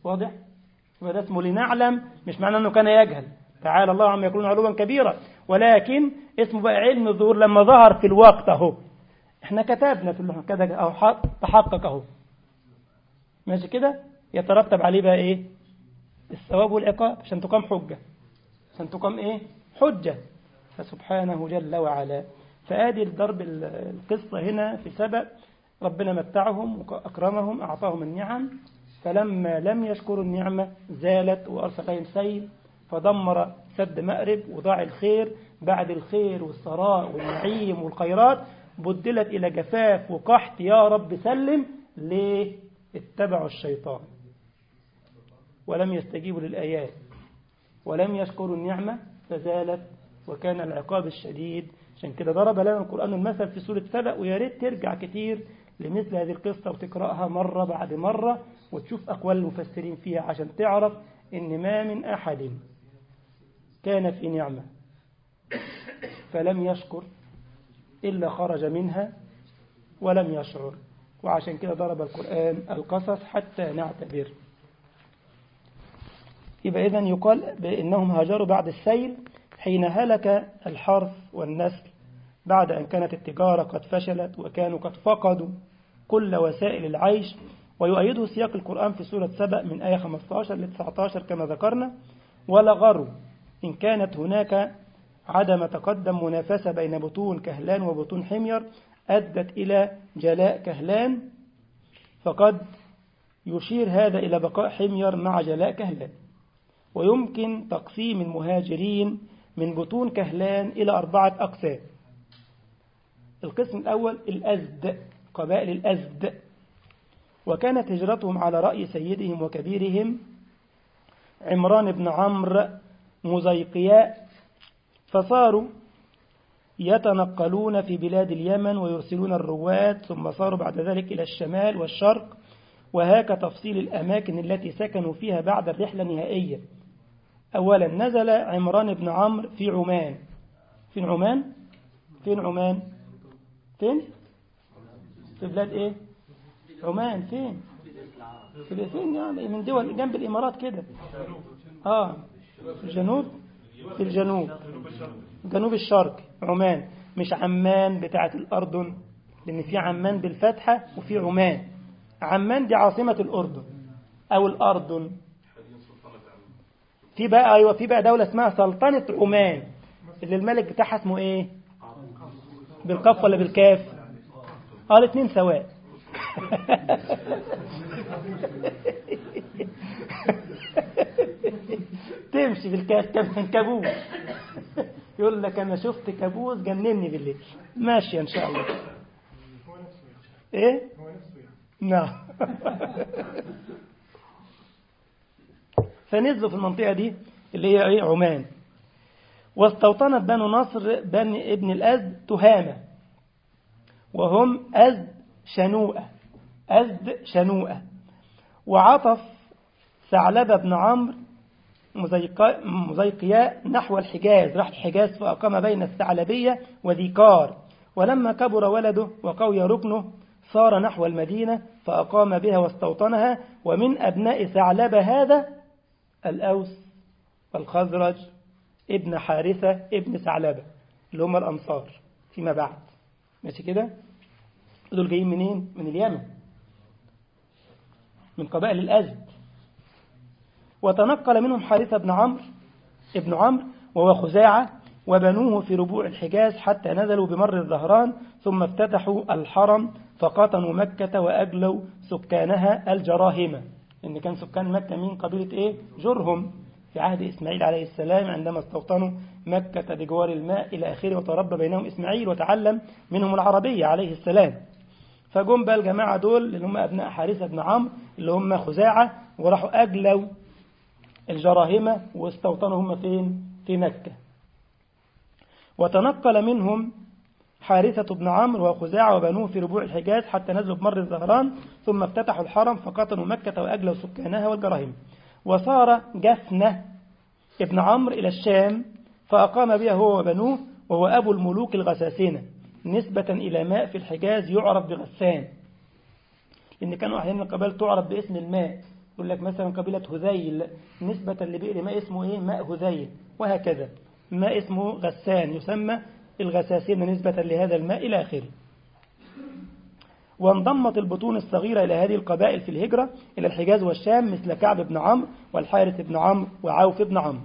واضح؟ يبقى ده اسمه لنعلم مش معنى أنه كان يجهل تعالى الله عما يقولون علوا كبيرا ولكن اسمه بقى علم الظهور لما ظهر في الوقت أهو احنا كتبنا في اللوحة كده أو تحقق أهو ماشي كده يترتب عليه بقى إيه الثواب والعقاب عشان تقام حجة عشان تقام إيه حجة فسبحانه جل وعلا فآدي الضرب القصة هنا في سبأ ربنا متعهم وأكرمهم أعطاهم النعم فلما لم يشكروا النعمة زالت وأرسل عليهم سيل فدمر سد مأرب وضاع الخير بعد الخير والثراء والنعيم والخيرات بدلت إلى جفاف وقحط يا رب سلم ليه اتبعوا الشيطان ولم يستجيبوا للآيات ولم يشكروا النعمة فزالت وكان العقاب الشديد عشان كده ضرب لنا القرآن المثل في سورة سبأ ويا ريت ترجع كتير لمثل هذه القصة وتقرأها مرة بعد مرة وتشوف أقوال المفسرين فيها عشان تعرف إن ما من أحد كان في نعمة فلم يشكر إلا خرج منها ولم يشعر وعشان كده ضرب القرآن القصص حتى نعتبر يبقى إذن يقال بأنهم هاجروا بعد السيل حين هلك الحرث والنسل بعد أن كانت التجارة قد فشلت وكانوا قد فقدوا كل وسائل العيش ويؤيده سياق القرآن في سورة سبأ من آية 15 ل 19 كما ذكرنا ولغروا إن كانت هناك عدم تقدم منافسة بين بطون كهلان وبطون حمير أدت إلى جلاء كهلان فقد يشير هذا إلى بقاء حمير مع جلاء كهلان ويمكن تقسيم المهاجرين من بطون كهلان إلى أربعة أقسام القسم الأول الأزد قبائل الأزد وكانت هجرتهم على رأي سيدهم وكبيرهم عمران بن عمرو مزيقياء فصاروا يتنقلون في بلاد اليمن ويرسلون الرواد ثم صاروا بعد ذلك إلى الشمال والشرق وهاك تفصيل الأماكن التي سكنوا فيها بعد الرحلة نهائيا أولا نزل عمران بن عمرو في عمان فين عمان؟ فين عمان؟ فين؟ في بلاد إيه؟ عمان فين؟ في فين يعني من دول جنب الإمارات كده آه في الجنوب في الجنوب جنوب الشرق عمان مش عمان بتاعة الأردن لأن في عمان بالفتحة وفي عمان عمان دي عاصمة الأردن أو الأردن في بقى أيوة في بقى دولة اسمها سلطنة عمان اللي الملك بتاعها اسمه إيه بالقاف ولا بالكاف اه الاثنين سواء تمشي بالكاف كابوس يقول لك انا شفت كابوس جنني بالليل ماشي ان شاء الله ايه نعم فنزلوا في المنطقة دي اللي هي ايه عمان واستوطنت بنو نصر بني ابن الأزد تهامة وهم أزد شنوءة أزد شنوءة وعطف ثعلبة بن عمرو مزيقياء نحو الحجاز راح الحجاز فأقام بين الثعلبية وذيكار ولما كبر ولده وقوي ركنه صار نحو المدينة فأقام بها واستوطنها ومن أبناء ثعلبة هذا الأوس والخزرج ابن حارثة ابن ثعلبة اللي هم الأنصار فيما بعد ماشي كده دول جايين منين من اليمن من قبائل الأزد وتنقل منهم حارثة بن عمرو ابن عمرو وهو خزاعة وبنوه في ربوع الحجاز حتى نزلوا بمر الظهران ثم افتتحوا الحرم فقطنوا مكة وأجلوا سكانها الجراهمة إن كان سكان مكة من قبيلة إيه؟ جرهم في عهد إسماعيل عليه السلام عندما استوطنوا مكة بجوار الماء إلى آخره وتربى بينهم إسماعيل وتعلم منهم العربية عليه السلام فجم بقى الجماعة دول اللي هم أبناء حارثة بن عمرو اللي هم خزاعة وراحوا أجلوا الجراهمة واستوطنوا هم فين؟ في مكة وتنقل منهم حارثة بن عمرو وخزاعة وبنوه في ربوع الحجاز حتى نزلوا بمر الزهران ثم افتتحوا الحرم فقتلوا مكة وأجلوا سكانها والجراهمة وصار جفنة ابن عمرو إلى الشام فأقام بها هو وبنوه وهو أبو الملوك الغساسنة نسبة إلى ماء في الحجاز يعرف بغسان لأن كانوا أحيانا القبائل تعرف باسم الماء يقول لك مثلا قبيلة هذيل نسبة لبئر ماء اسمه إيه ماء هذيل وهكذا ماء اسمه غسان يسمى الغساسين نسبة لهذا الماء إلى آخره وانضمت البطون الصغيرة إلى هذه القبائل في الهجرة إلى الحجاز والشام مثل كعب بن عمرو والحارث بن عمرو وعوف بن عمرو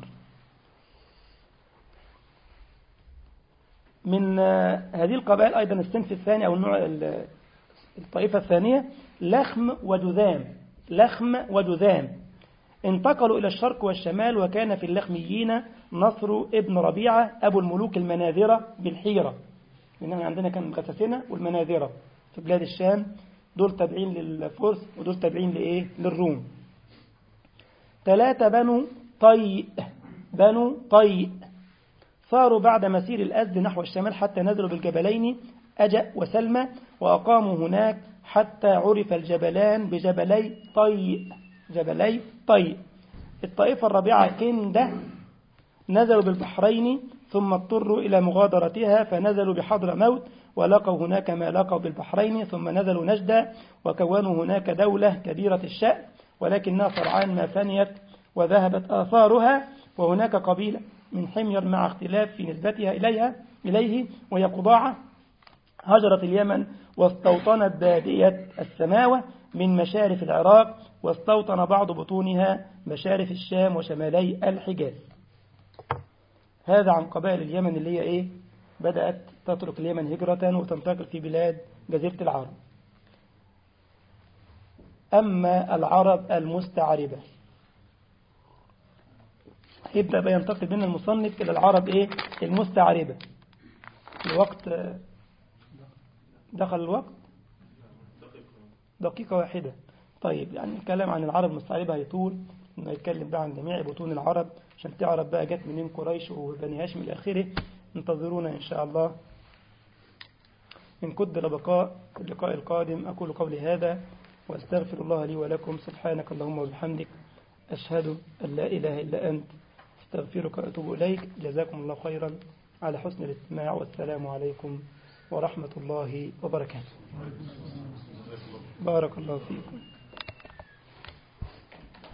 من هذه القبائل أيضا الصنف الثاني أو النوع الطائفة الثانية لخم وجذام لخم وجذام انتقلوا إلى الشرق والشمال وكان في اللخميين نصر ابن ربيعة أبو الملوك المناذرة بالحيرة لأن عندنا كان غساسنة والمناذرة في بلاد الشام دول تابعين للفرس ودول تابعين لإيه للروم ثلاثة بنو طيء بنو طيء صاروا بعد مسير الأزد نحو الشمال حتى نزلوا بالجبلين أجأ وسلمى وأقاموا هناك حتى عرف الجبلان بجبلي طيء جبلي طيء الطائفة الرابعة كندة نزلوا بالبحرين ثم اضطروا إلى مغادرتها فنزلوا بحضر موت ولقوا هناك ما لقوا بالبحرين ثم نزلوا نجدة وكونوا هناك دولة كبيرة الشأن ولكنها سرعان ما فنيت وذهبت آثارها وهناك قبيلة من حمير مع اختلاف في نسبتها إليها إليه وهي قضاعة هجرت اليمن واستوطنت بادية السماوة من مشارف العراق واستوطن بعض بطونها مشارف الشام وشمالي الحجاز هذا عن قبائل اليمن اللي هي إيه بدأت تترك اليمن هجرة وتنتقل في بلاد جزيرة العرب أما العرب المستعربة يبدأ بقى ينتقل بين المصنف إلى العرب إيه المستعربة الوقت دخل الوقت دقيقة واحدة طيب يعني الكلام عن العرب المستعربة هيطول انه يتكلم بقى عن جميع بطون العرب عشان تعرف بقى جت منين قريش وبني هاشم الى اخره انتظرونا ان شاء الله إن قدر بقاء في اللقاء القادم أقول قولي هذا وأستغفر الله لي ولكم سبحانك اللهم وبحمدك أشهد أن لا إله إلا أنت استغفرك وأتوب إليك جزاكم الله خيرا على حسن الاستماع والسلام عليكم ورحمة الله وبركاته بارك الله فيكم